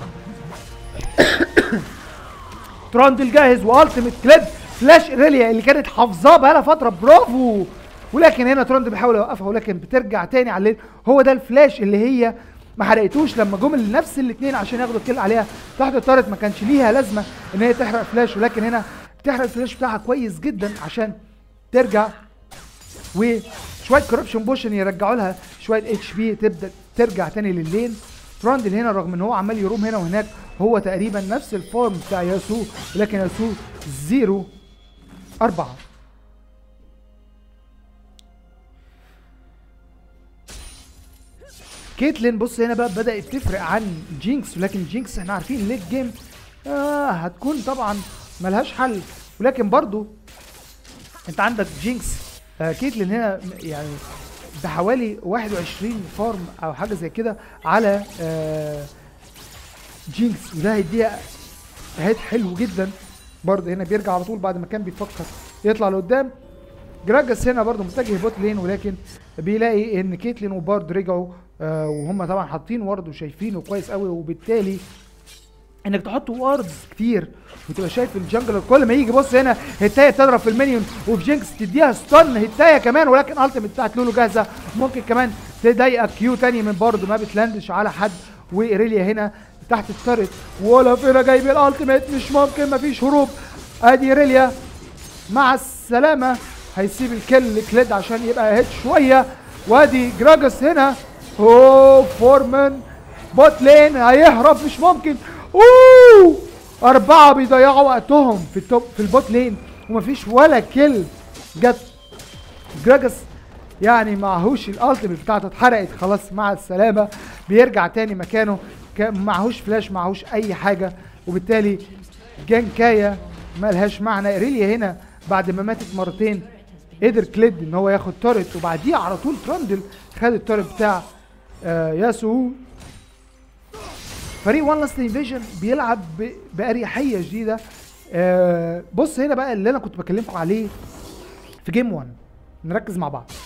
تراندل جاهز والتيميت كليد فلاش ريليا اللي كانت حافظاه بقالها فتره برافو ولكن هنا تراندل بيحاول يوقفها ولكن بترجع تاني على الليل هو ده الفلاش اللي هي ما حرقتوش لما جم نفس الاثنين عشان ياخدوا الكل عليها تحت التارت ما كانش ليها لازمه ان هي تحرق فلاش ولكن هنا بتحرق الفلاش بتاعها كويس جدا عشان ترجع وشويه كوربشن بوشن يرجعوا لها شويه اتش بي تبدا ترجع تاني لللين تراندل هنا رغم ان هو عمال يروم هنا وهناك هو تقريبا نفس الفورم بتاع ياسو لكن ياسو زيرو أربعة كيتلين بص هنا بقى بدأت تفرق عن جينكس ولكن جينكس احنا عارفين ليت جيم آه هتكون طبعا ملهاش حل ولكن برضو انت عندك جينكس آه كيتلين هنا م- يعني بحوالي 21 فارم او حاجه زي كده على آه جينكس وده هيديها هيد حلو جدا برضه هنا بيرجع على طول بعد ما كان بيفكر يطلع لقدام جراجس هنا برضه متجه بوت لين ولكن بيلاقي ان كيتلين وبارد رجعوا آه وهم طبعا حاطين وارد وشايفينه كويس قوي وبالتالي انك تحط واردز كتير وتبقى شايف الجنجلر كل ما يجي بص هنا هتايه تضرب في المينيون وفي جينكس تديها ستان هتايه كمان ولكن التيمت بتاعت لولو جاهزه ممكن كمان تضايقك كيو تاني من برضه ما بتلاندش على حد وايريليا هنا تحت الترت ولا فينا جايب الالتيميت مش ممكن مفيش هروب ادي ايريليا مع السلامة هيسيب الكل لكليد عشان يبقى هيد شوية وادي جراجس هنا اوه فورمان بوت لين هيهرب مش ممكن اوه أربعة بيضيعوا وقتهم في التوب في البوت لين ومفيش ولا كل جت جراجس يعني معهوش الالتيميت بتاعته اتحرقت خلاص مع السلامة بيرجع تاني مكانه كان معهوش فلاش معهوش أي حاجة وبالتالي جانكايا ملهاش معنى ايريليا هنا بعد ما ماتت مرتين قدر كليد ان هو ياخد تورت وبعديها على طول تراندل خد التورت بتاع آه ياسو فريق وان لاست انفيجن بيلعب ب- باريحيه شديده آه بص هنا بقى اللي انا كنت بكلمكم عليه في جيم 1 نركز مع بعض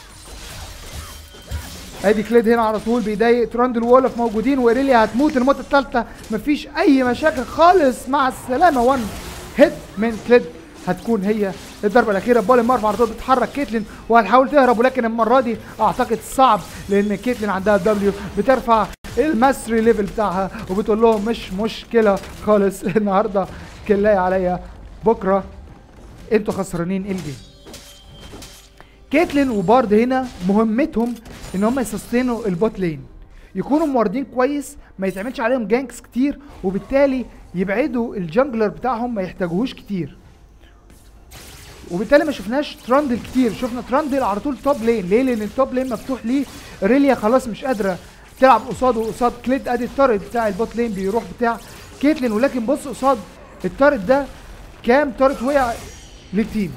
ادي كليد هنا على طول بيضايق تراندل وولف موجودين وايريليا هتموت الموتة الثالثة مفيش اي مشاكل خالص مع السلامة 1 هيت من كليد هتكون هي الضربة الأخيرة بول مارف على طول بتحرك كيتلين وهتحاول تهرب ولكن المرة دي أعتقد صعب لأن كيتلين عندها دبليو بترفع الماستري ليفل بتاعها وبتقول لهم مش مشكلة خالص النهاردة كلاي عليا بكرة انتوا خسرانين الجيم كيتلين وبارد هنا مهمتهم ان هم يسستينوا البوت لين يكونوا موردين كويس ما يتعملش عليهم جانكس كتير وبالتالي يبعدوا الجنجلر بتاعهم ما يحتاجوهوش كتير وبالتالي ما شفناش تراندل كتير شفنا تراندل على طول توب لين ليه لان التوب لين مفتوح ليه ريليا خلاص مش قادره تلعب قصاده قصاد كليد ادي التارت بتاع البوت لين بيروح بتاع كيتلين ولكن بص قصاد التارت ده كام تارت وقع للتيم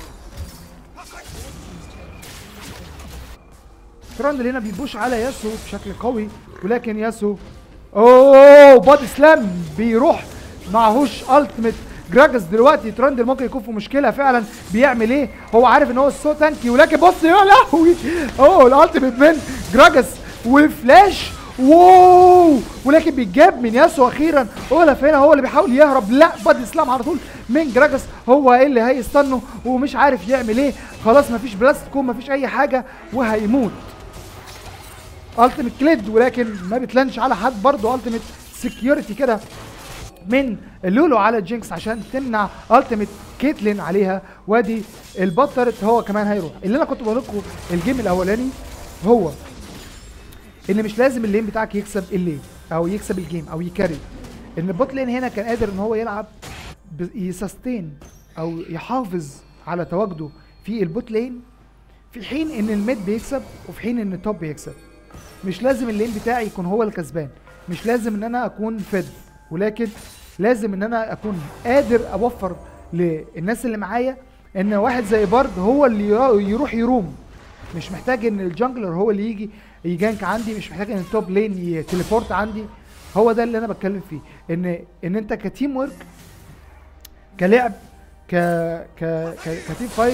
تراندل هنا بيبوش على ياسو بشكل قوي ولكن ياسو اوه بادي سلام بيروح معهوش التيميت جراجس دلوقتي تراندل ممكن يكون في مشكله فعلا بيعمل ايه هو عارف ان هو السو تانكي ولكن بص يا لهوي اوه الالتيميت من جراجس وفلاش واو ولكن بيتجاب من ياسو اخيرا اولف هنا هو اللي بيحاول يهرب لا بادي سلام على طول من جراجس هو اللي هيستنه ومش عارف يعمل ايه خلاص مفيش بلاستيكوم مفيش اي حاجه وهيموت التيميت كليد ولكن ما بتلانش على حد برضه التيميت سكيورتي كده من لولو على جينكس عشان تمنع التيميت كيتلين عليها وادي البطرت هو كمان هيروح اللي انا كنت بقول لكم الجيم الاولاني هو ان مش لازم اللين بتاعك يكسب اللين او يكسب الجيم او يكاري ان البوت لين هنا كان قادر ان هو يلعب ب- يسستين او يحافظ على تواجده في البوت لين في حين ان الميد بيكسب وفي حين ان التوب بيكسب مش لازم اللين بتاعي يكون هو الكسبان مش لازم ان انا اكون فد ولكن لازم ان انا اكون قادر اوفر للناس اللي معايا ان واحد زي بارد هو اللي يرا- يروح يروم مش محتاج ان الجانجلر هو اللي يجي يجانك عندي مش محتاج ان التوب لين يتليبورت عندي هو ده اللي انا بتكلم فيه ان ان انت كتيم ورك كلعب ك ك ك كتيم فايت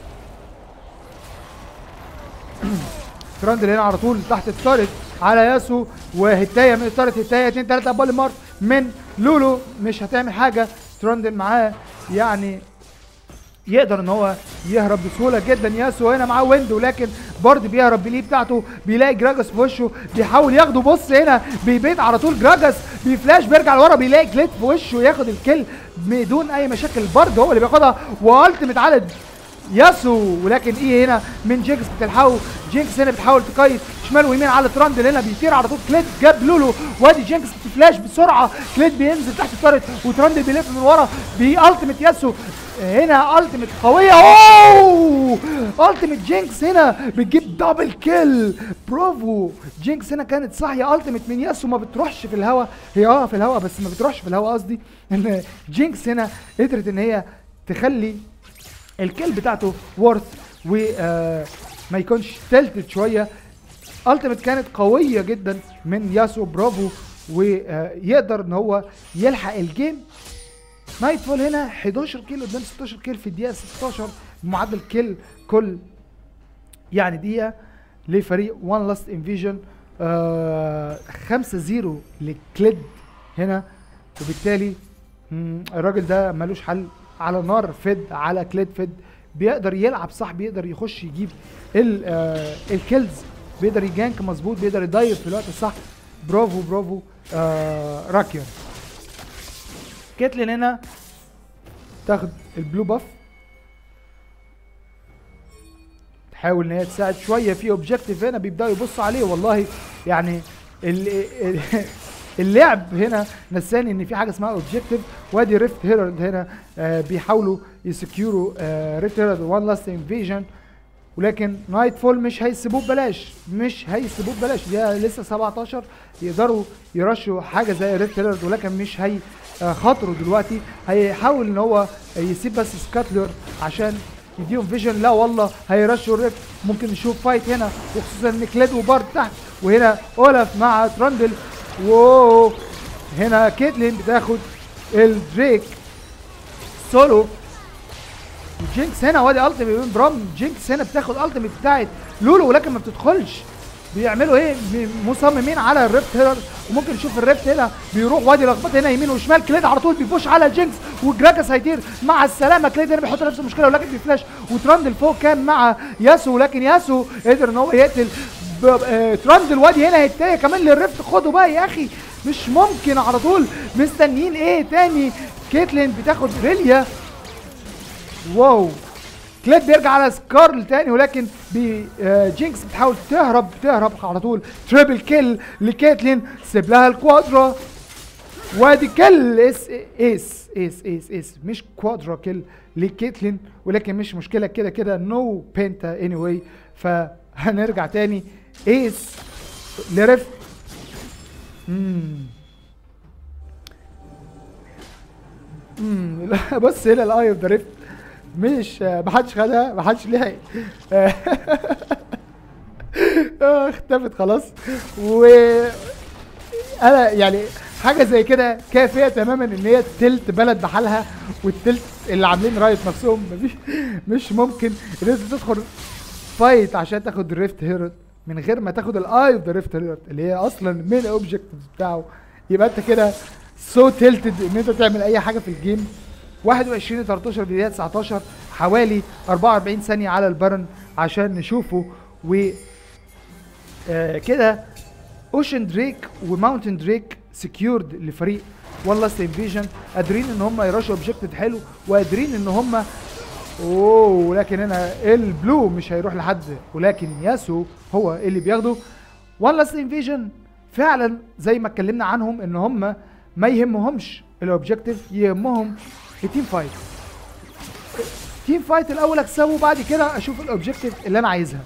تراندل هنا على طول تحت التارت على ياسو وهتايه من التارت هتايه 2 3 بول مارت من لولو مش هتعمل حاجه تراندل معاه يعني يقدر ان هو يهرب بسهوله جدا ياسو هنا معاه ويند ولكن برضه بيهرب بالإيه بتاعته بيلاقي جراجس في وشه بيحاول ياخده بص هنا بيبيت على طول جراجس بيفلاش بيرجع لورا بيلاقي كليت في وشه ياخد الكل بدون اي مشاكل برضه هو اللي بياخدها والتيمت على ياسو ولكن ايه هنا من جينكس بتلحقه جينكس هنا بتحاول تقيد شمال ويمين على تراندل هنا بيطير على طول كليد جاب لولو وادي جينكس بتفلاش بسرعه كليد بينزل تحت الطارت وتراندل بيلف من ورا بالتيميت ياسو هنا التيميت قويه اوه التيميت جينكس هنا بتجيب دبل كيل برافو جينكس هنا كانت صاحيه التيميت من ياسو ما بتروحش في الهواء هي اه في الهواء بس ما بتروحش في الهواء قصدي ان جينكس هنا قدرت ان هي تخلي الكيل بتاعته وورث وما يكونش تلتت شويه التيميت كانت قويه جدا من ياسو برافو ويقدر ان هو يلحق الجيم نايت فول هنا 11 كيل قدام 16 كيل في الدقيقه 16 بمعدل كيل كل يعني دقيقه لفريق وان لاست انفيجن 5 0 لكليد هنا وبالتالي مم، الراجل ده ملوش حل على نار فيد على كليد فيد بيقدر يلعب صح بيقدر يخش يجيب ال- آه، الكيلز بيقدر يجانك مظبوط بيقدر يدايف في الوقت الصح برافو برافو آه راكير كيتلين هنا تاخد البلو باف تحاول ان هي تساعد شويه في اوبجيكتيف هنا بيبداوا يبصوا عليه والله يعني ال- ال- اللعب هنا نساني ان في حاجه اسمها اوبجيكتيف وادي ريفت هيرالد هنا آه بيحاولوا يسكيوروا آه ريفت هيرالد وان لاست انفيجن ولكن نايت فول مش هيسيبوه ببلاش مش هيسيبوه ببلاش ده لسه 17 يقدروا يرشوا حاجه زي ريفت هيرالد ولكن مش هي آه، خاطره دلوقتي هيحاول ان هو يسيب بس سكاتلر عشان يديهم فيجن لا والله هيرشوا الريفت ممكن نشوف فايت هنا وخصوصا ان كليد وبارد تحت وهنا اولف مع تراندل واو هنا كيتلين بتاخد الدريك سولو جينكس هنا وادي التيميت من برام جينكس هنا بتاخد التيميت بتاعت لولو ولكن ما بتدخلش بيعملوا ايه م- مصممين على الريفت هيرر وممكن نشوف الريفت هنا بيروح وادي لخبط هنا يمين وشمال كليد على طول بيفوش على جينكس وجراكس هيطير مع السلامه كليد هنا بيحط نفس المشكله ولكن بيفلاش وتراندل فوق كان مع ياسو ولكن ياسو قدر ان هو يقتل ب- آه، تراندل وادي هنا هيتايه كمان للريفت خده بقى يا اخي مش ممكن على طول مستنيين ايه تاني كيتلين بتاخد ريليا واو كليد بيرجع على سكارل تاني ولكن بي آه، جينكس بتحاول تهرب تهرب على طول تريبل كيل لكيتلين سيب لها الكوادرا وادي كيل اس اس اس اس اس مش كوادرا كيل لكيتلين ولكن مش مشكله كده كده نو بينتا اني واي فهنرجع تاني ايس لريفت مم. مم. لا، بص هنا الاي اوف ذا ريفت مش محدش خدها محدش لحق آه، اختفت خلاص و انا يعني حاجه زي كده كافيه تماما ان هي تلت بلد بحالها والتلت اللي عاملين رايت نفسهم مفيش مش ممكن ان انت تدخل فايت عشان تاخد الريفت هيرت من غير ما تاخد الاي اوف ذا ريفت هيرت اللي هي اصلا من اوبجكتيفز بتاعه يبقى انت كده سو تلتد ان انت تعمل اي حاجه في الجيم 21 13 بدايه 19 حوالي 44 ثانيه على البرن عشان نشوفه و آه كده اوشن دريك وماونتن دريك سكيورد لفريق وان لاست انفيجن قادرين ان هم يرشوا اوبجكتيف حلو وقادرين ان هم اوه لكن هنا البلو مش هيروح لحد ولكن ياسو هو اللي بياخده وان لاست انفيجن فعلا زي ما اتكلمنا عنهم ان هم ما يهمهمش الاوبجكتيف يهمهم التيم فايت تيم فايت الاول اكسبه بعد كده اشوف الاوبجكتيف اللي انا عايزها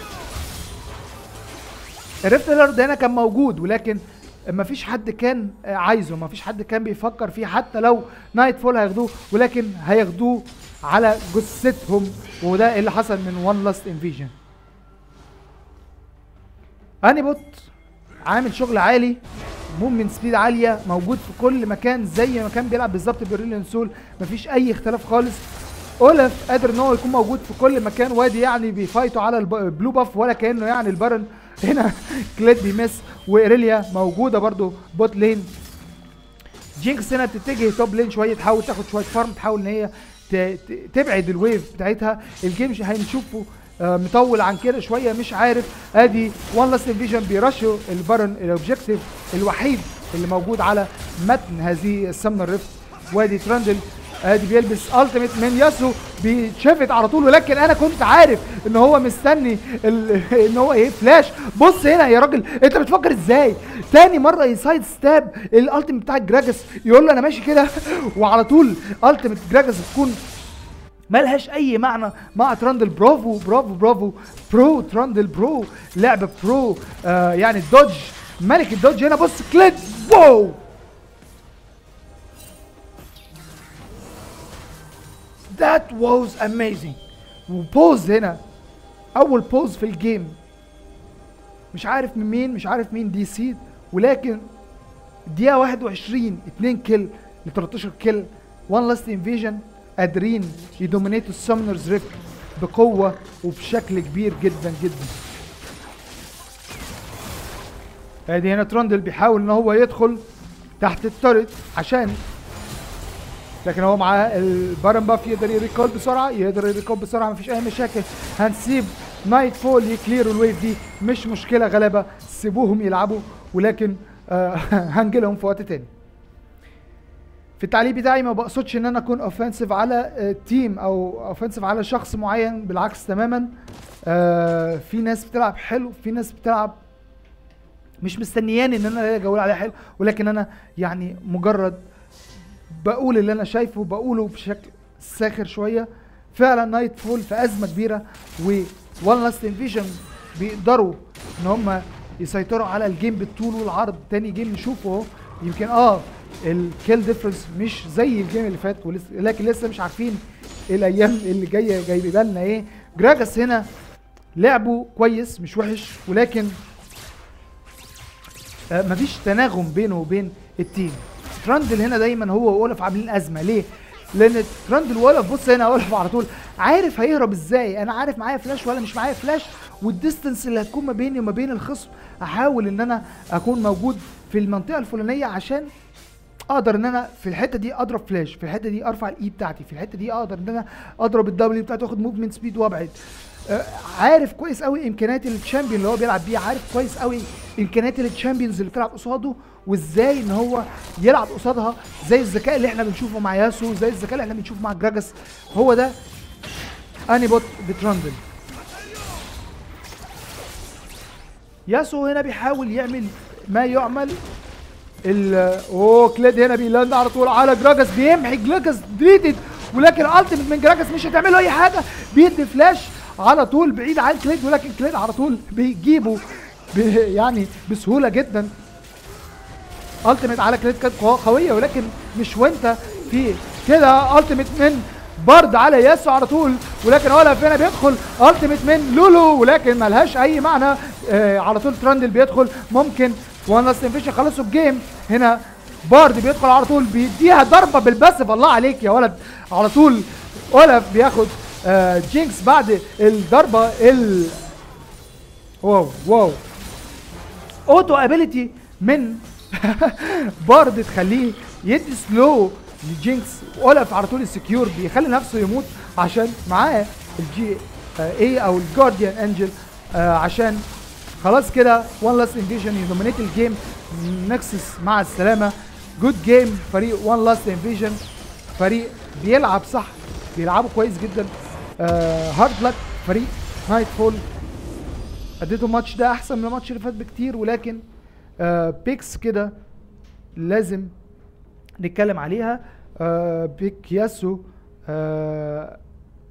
الريفت هيلر هنا كان موجود ولكن ما فيش حد كان آه، عايزه ما فيش حد كان بيفكر فيه حتى لو نايت فول هياخدوه ولكن هياخدوه على جثتهم وده اللي حصل من وان لاست انفيجن انيبوت عامل شغل عالي مومنت سبيد عاليه موجود في كل مكان زي ما كان بيلعب بالظبط بريليان سول مفيش اي اختلاف خالص اولف قادر ان هو يكون موجود في كل مكان وادي يعني بيفايتوا على الب- البلو باف ولا كانه يعني البارن هنا كليد بيمس وايريليا موجوده برضو بوت لين جينكس هنا بتتجه توب لين شويه تحاول تاخد شويه فارم تحاول ان هي ت- ت- تبعد الويف بتاعتها الجيم ش- هنشوفه آه، مطول عن كده شويه مش عارف ادي وان لاست فيجن بيرشوا البارن الاوبجيكتيف الوحيد اللي موجود على متن هذه السمنه الريفت وادي تراندل ادي بيلبس التيميت من ياسو بيتشفت على طول ولكن انا كنت عارف ان هو مستني ال- ان هو ايه فلاش بص هنا يا راجل انت بتفكر ازاي تاني مره يسايد ستاب الالتيميت بتاع جراجس يقول له انا ماشي كده وعلى طول التيميت جراجس تكون ملهاش اي معنى مع تراندل برافو برافو برافو برو تراندل برو لعبه برو آه يعني الدوج ملك الدوج هنا بص كليد واو That was amazing وبوز هنا اول بوز في الجيم مش عارف من مين مش عارف مين دي سي ولكن دقيقة 21 2 كيل ل 13 كيل وان لاست انفيجن قادرين يدومينيتوا السمنرز ريفت بقوة وبشكل كبير جدا جدا ادي هنا تراندل بيحاول ان هو يدخل تحت التورت عشان لكن هو معاه البارن باف يقدر يريكول بسرعه يقدر يريكول بسرعه مفيش اي مشاكل هنسيب نايت فول يكليروا الويف دي مش مشكله غلبه سيبوهم يلعبوا ولكن آه هنجيلهم في وقت تاني في التعليق بتاعي ما بقصدش ان انا اكون اوفنسيف على آه، تيم او اوفنسيف على شخص معين بالعكس تماما آه في ناس بتلعب حلو في ناس بتلعب مش مستنياني ان انا اجي اقول عليها حلو ولكن انا يعني مجرد بقول اللي انا شايفه بقوله بشكل ساخر شويه فعلا نايت فول في ازمه كبيره و وان لاست انفيجن بيقدروا ان هم يسيطروا على الجيم بالطول والعرض تاني جيم نشوفه اهو يمكن اه الكيل ديفرنس مش زي الجيم اللي فات ولسه لكن لسه مش عارفين الايام اللي جايه جايبه لنا ايه جراجس هنا لعبه كويس مش وحش ولكن آه، مفيش تناغم بينه وبين التيم تراندل هنا دايما هو واولف عاملين ازمه ليه؟ لان تراندل واولف بص هنا اولف على طول عارف هيهرب ازاي انا عارف معايا فلاش ولا مش معايا فلاش والديستنس اللي هتكون ما بيني وما بين الخصم احاول ان انا اكون موجود في المنطقه الفلانيه عشان اقدر ان انا في الحته دي اضرب فلاش في الحته دي ارفع الاي بتاعتي في الحته دي اقدر ان انا اضرب الدبليو بتاعتي واخد موفمنت سبيد وابعد آه، عارف كويس قوي امكانيات الشامبيون اللي هو بيلعب بيه عارف كويس قوي امكانيات التشامبيونز اللي بتلعب قصاده وازاي ان هو يلعب قصادها زي الذكاء اللي احنا بنشوفه مع ياسو زي الذكاء اللي احنا بنشوفه مع جراجس هو ده انيبوت بتراندل ياسو هنا بيحاول يعمل ما يعمل ال اوه كليد هنا بيلاند على طول على جراجس بيمحي جراجس ديليتد ولكن التيمت من جراجس مش هتعمل له اي حاجه بيدي فلاش على طول بعيد عن كليد ولكن كليد على طول بيجيبه ب- يعني بسهوله جدا التيمت على كليد كانت قوة- قويه ولكن مش وانت في كده التيمت من برد على ياسو على طول ولكن اولف هنا بيدخل التيمت من لولو ولكن ملهاش اي معنى آه على طول تراندل بيدخل ممكن وان لاست انفيشن خلصوا الجيم هنا بارد بيدخل على طول بيديها ضربه بالباسف الله عليك يا ولد على طول اولف بياخد آه جينكس بعد الضربه ال واو واو اوتو ابيليتي من بارد تخليه يدي سلو لجينكس اولف على طول السكيور بيخلي نفسه يموت عشان معاه الجي اي او الجارديان انجل عشان خلاص كده وان لاست انفيجن يدومينيت الجيم نكسس مع السلامه جود جيم فريق وان لاست انفيجن فريق بيلعب صح بيلعبوا كويس جدا هارد لك فريق نايت فول اديته الماتش ده احسن من الماتش اللي فات بكتير ولكن آه بيكس كده لازم نتكلم عليها آه بيك ياسو آه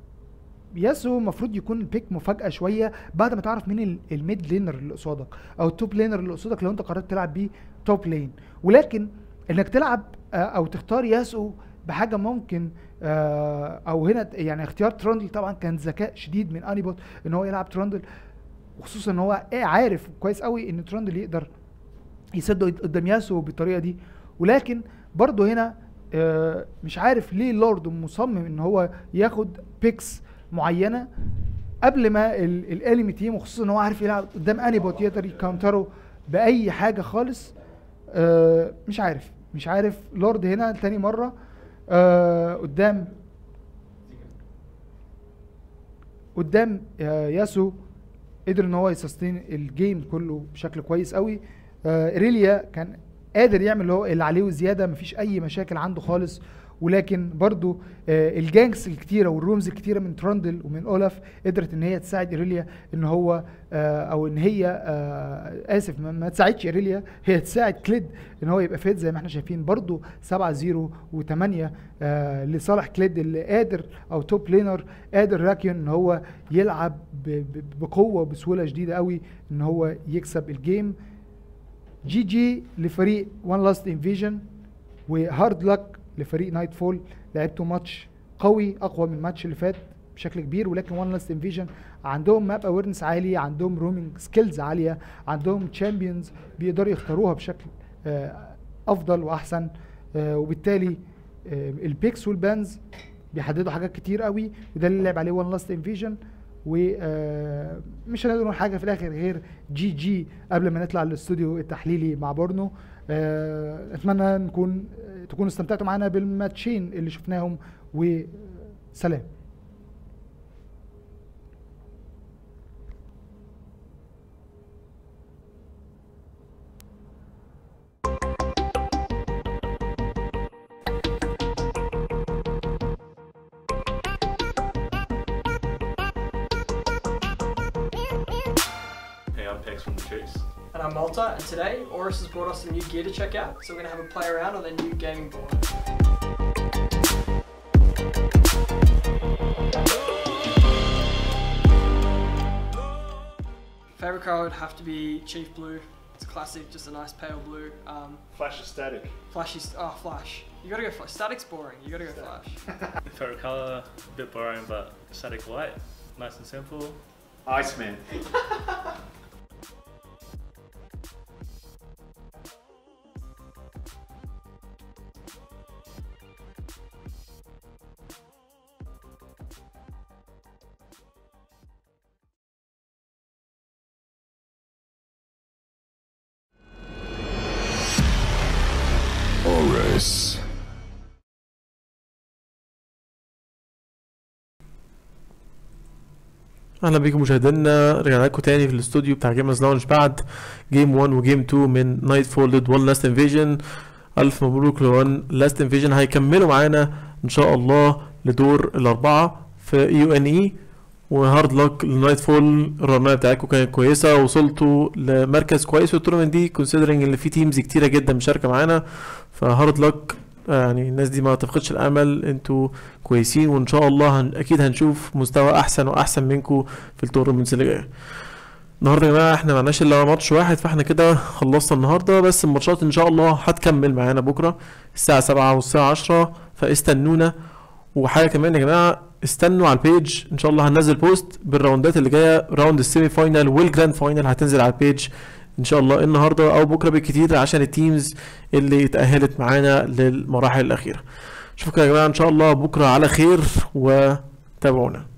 ياسو المفروض يكون البيك مفاجاه شويه بعد ما تعرف مين ال- الميد لينر اللي قصادك او التوب لينر اللي قصادك لو انت قررت تلعب بيه توب لين ولكن انك تلعب آه، او تختار ياسو بحاجه ممكن آه، او هنا يعني اختيار تراندل طبعا كان ذكاء شديد من انيبوت ان هو يلعب تراندل وخصوصا ان هو ايه عارف كويس قوي ان تراندل يقدر يسد قدام ياسو بالطريقه دي ولكن برضه هنا آه، مش عارف ليه لورد مصمم ان هو ياخد بيكس معينه قبل ما الانمي تيم وخصوصا ان هو عارف يلعب قدام انيبوت يقدر يكاونتره باي حاجه خالص آه، مش عارف مش عارف لورد هنا تاني مره آه، قدام قدام آه، ياسو قدر ان هو يسستين الجيم كله بشكل كويس قوي آه، ايريليا كان قادر يعمل اللي هو اللي عليه وزياده مفيش اي مشاكل عنده خالص ولكن برضو آه، الجانكس الكتيره والرومز الكتيره من تراندل ومن اولف قدرت ان هي تساعد ايريليا ان هو آه، او ان هي آه، اسف ما- ما تساعدش ايريليا هي تساعد كليد ان هو يبقى فيت زي ما احنا شايفين برضو 7 0 و8 لصالح كليد اللي قادر او توب لينر قادر راكيون ان هو يلعب ب- ب- بقوه وبسهوله شديده قوي ان هو يكسب الجيم جي جي لفريق وان لاست انفيجن وهارد لك لفريق نايت فول لعبتوا ماتش قوي اقوى من الماتش اللي فات بشكل كبير ولكن وان لاست انفيجن عندهم ماب اويرنس عالي عندهم رومينج سكيلز عاليه عندهم تشامبيونز بيقدروا يختاروها بشكل آه، افضل واحسن آه، وبالتالي آه، البيكس والبانز بيحددوا حاجات كتير قوي وده اللي لعب عليه وان لاست انفيجن ومش هنقدر نقول حاجه في الاخر غير جي جي قبل ما نطلع الاستوديو التحليلي مع بورنو آه، اتمنى نكون تكونوا استمتعتوا معانا بالماتشين اللي شفناهم وسلام Hey, I'm Pex from the Chase. And I'm Malta, and today Oris has brought us some new gear to check out, so we're going to have a play around on their new gaming board. Favorite colour would have to be Chief Blue. It's classic, just a nice pale blue. Um, Flash of static. flashy, st- oh, flash. You gotta go flash. Static's boring, you gotta go flash. Favorite color, a bit boring, but static white, nice and simple. Iceman. Oris. اهلا بيكم مشاهدينا رجعنا لكم تاني في الاستوديو بتاع جيمرز لاونج بعد جيم 1 وجيم 2 من نايت فول ضد وان لاست انفيجن الف مبروك لوان لاست انفيجن هيكملوا معانا ان شاء الله لدور الاربعه في يو ان اي وهارد لك لنايت فول الرنايه بتاعتكم كانت كويسه وصلتوا لمركز كويس في التورنمنت دي كونسيدرنج ان في تيمز كتيره جدا مشاركه معانا فهارد لك يعني الناس دي ما تفقدش الامل انتوا كويسين وان شاء الله هن اكيد هنشوف مستوى احسن واحسن منكم في التورنمنتس اللي جايه النهارده يا جماعه احنا معناش الا ماتش واحد فاحنا كده خلصنا النهارده بس الماتشات ان شاء الله هتكمل معانا بكره الساعه 7 والساعه 10 فاستنونا وحاجه كمان يا جماعه استنوا على البيج ان شاء الله هننزل بوست بالراوندات اللي جايه راوند السيمي فاينال والجراند فاينال هتنزل على البيج ان شاء الله النهارده او بكره بالكتير عشان التيمز اللي اتاهلت معانا للمراحل الاخيره اشوفكم يا جماعه ان شاء الله بكره على خير وتابعونا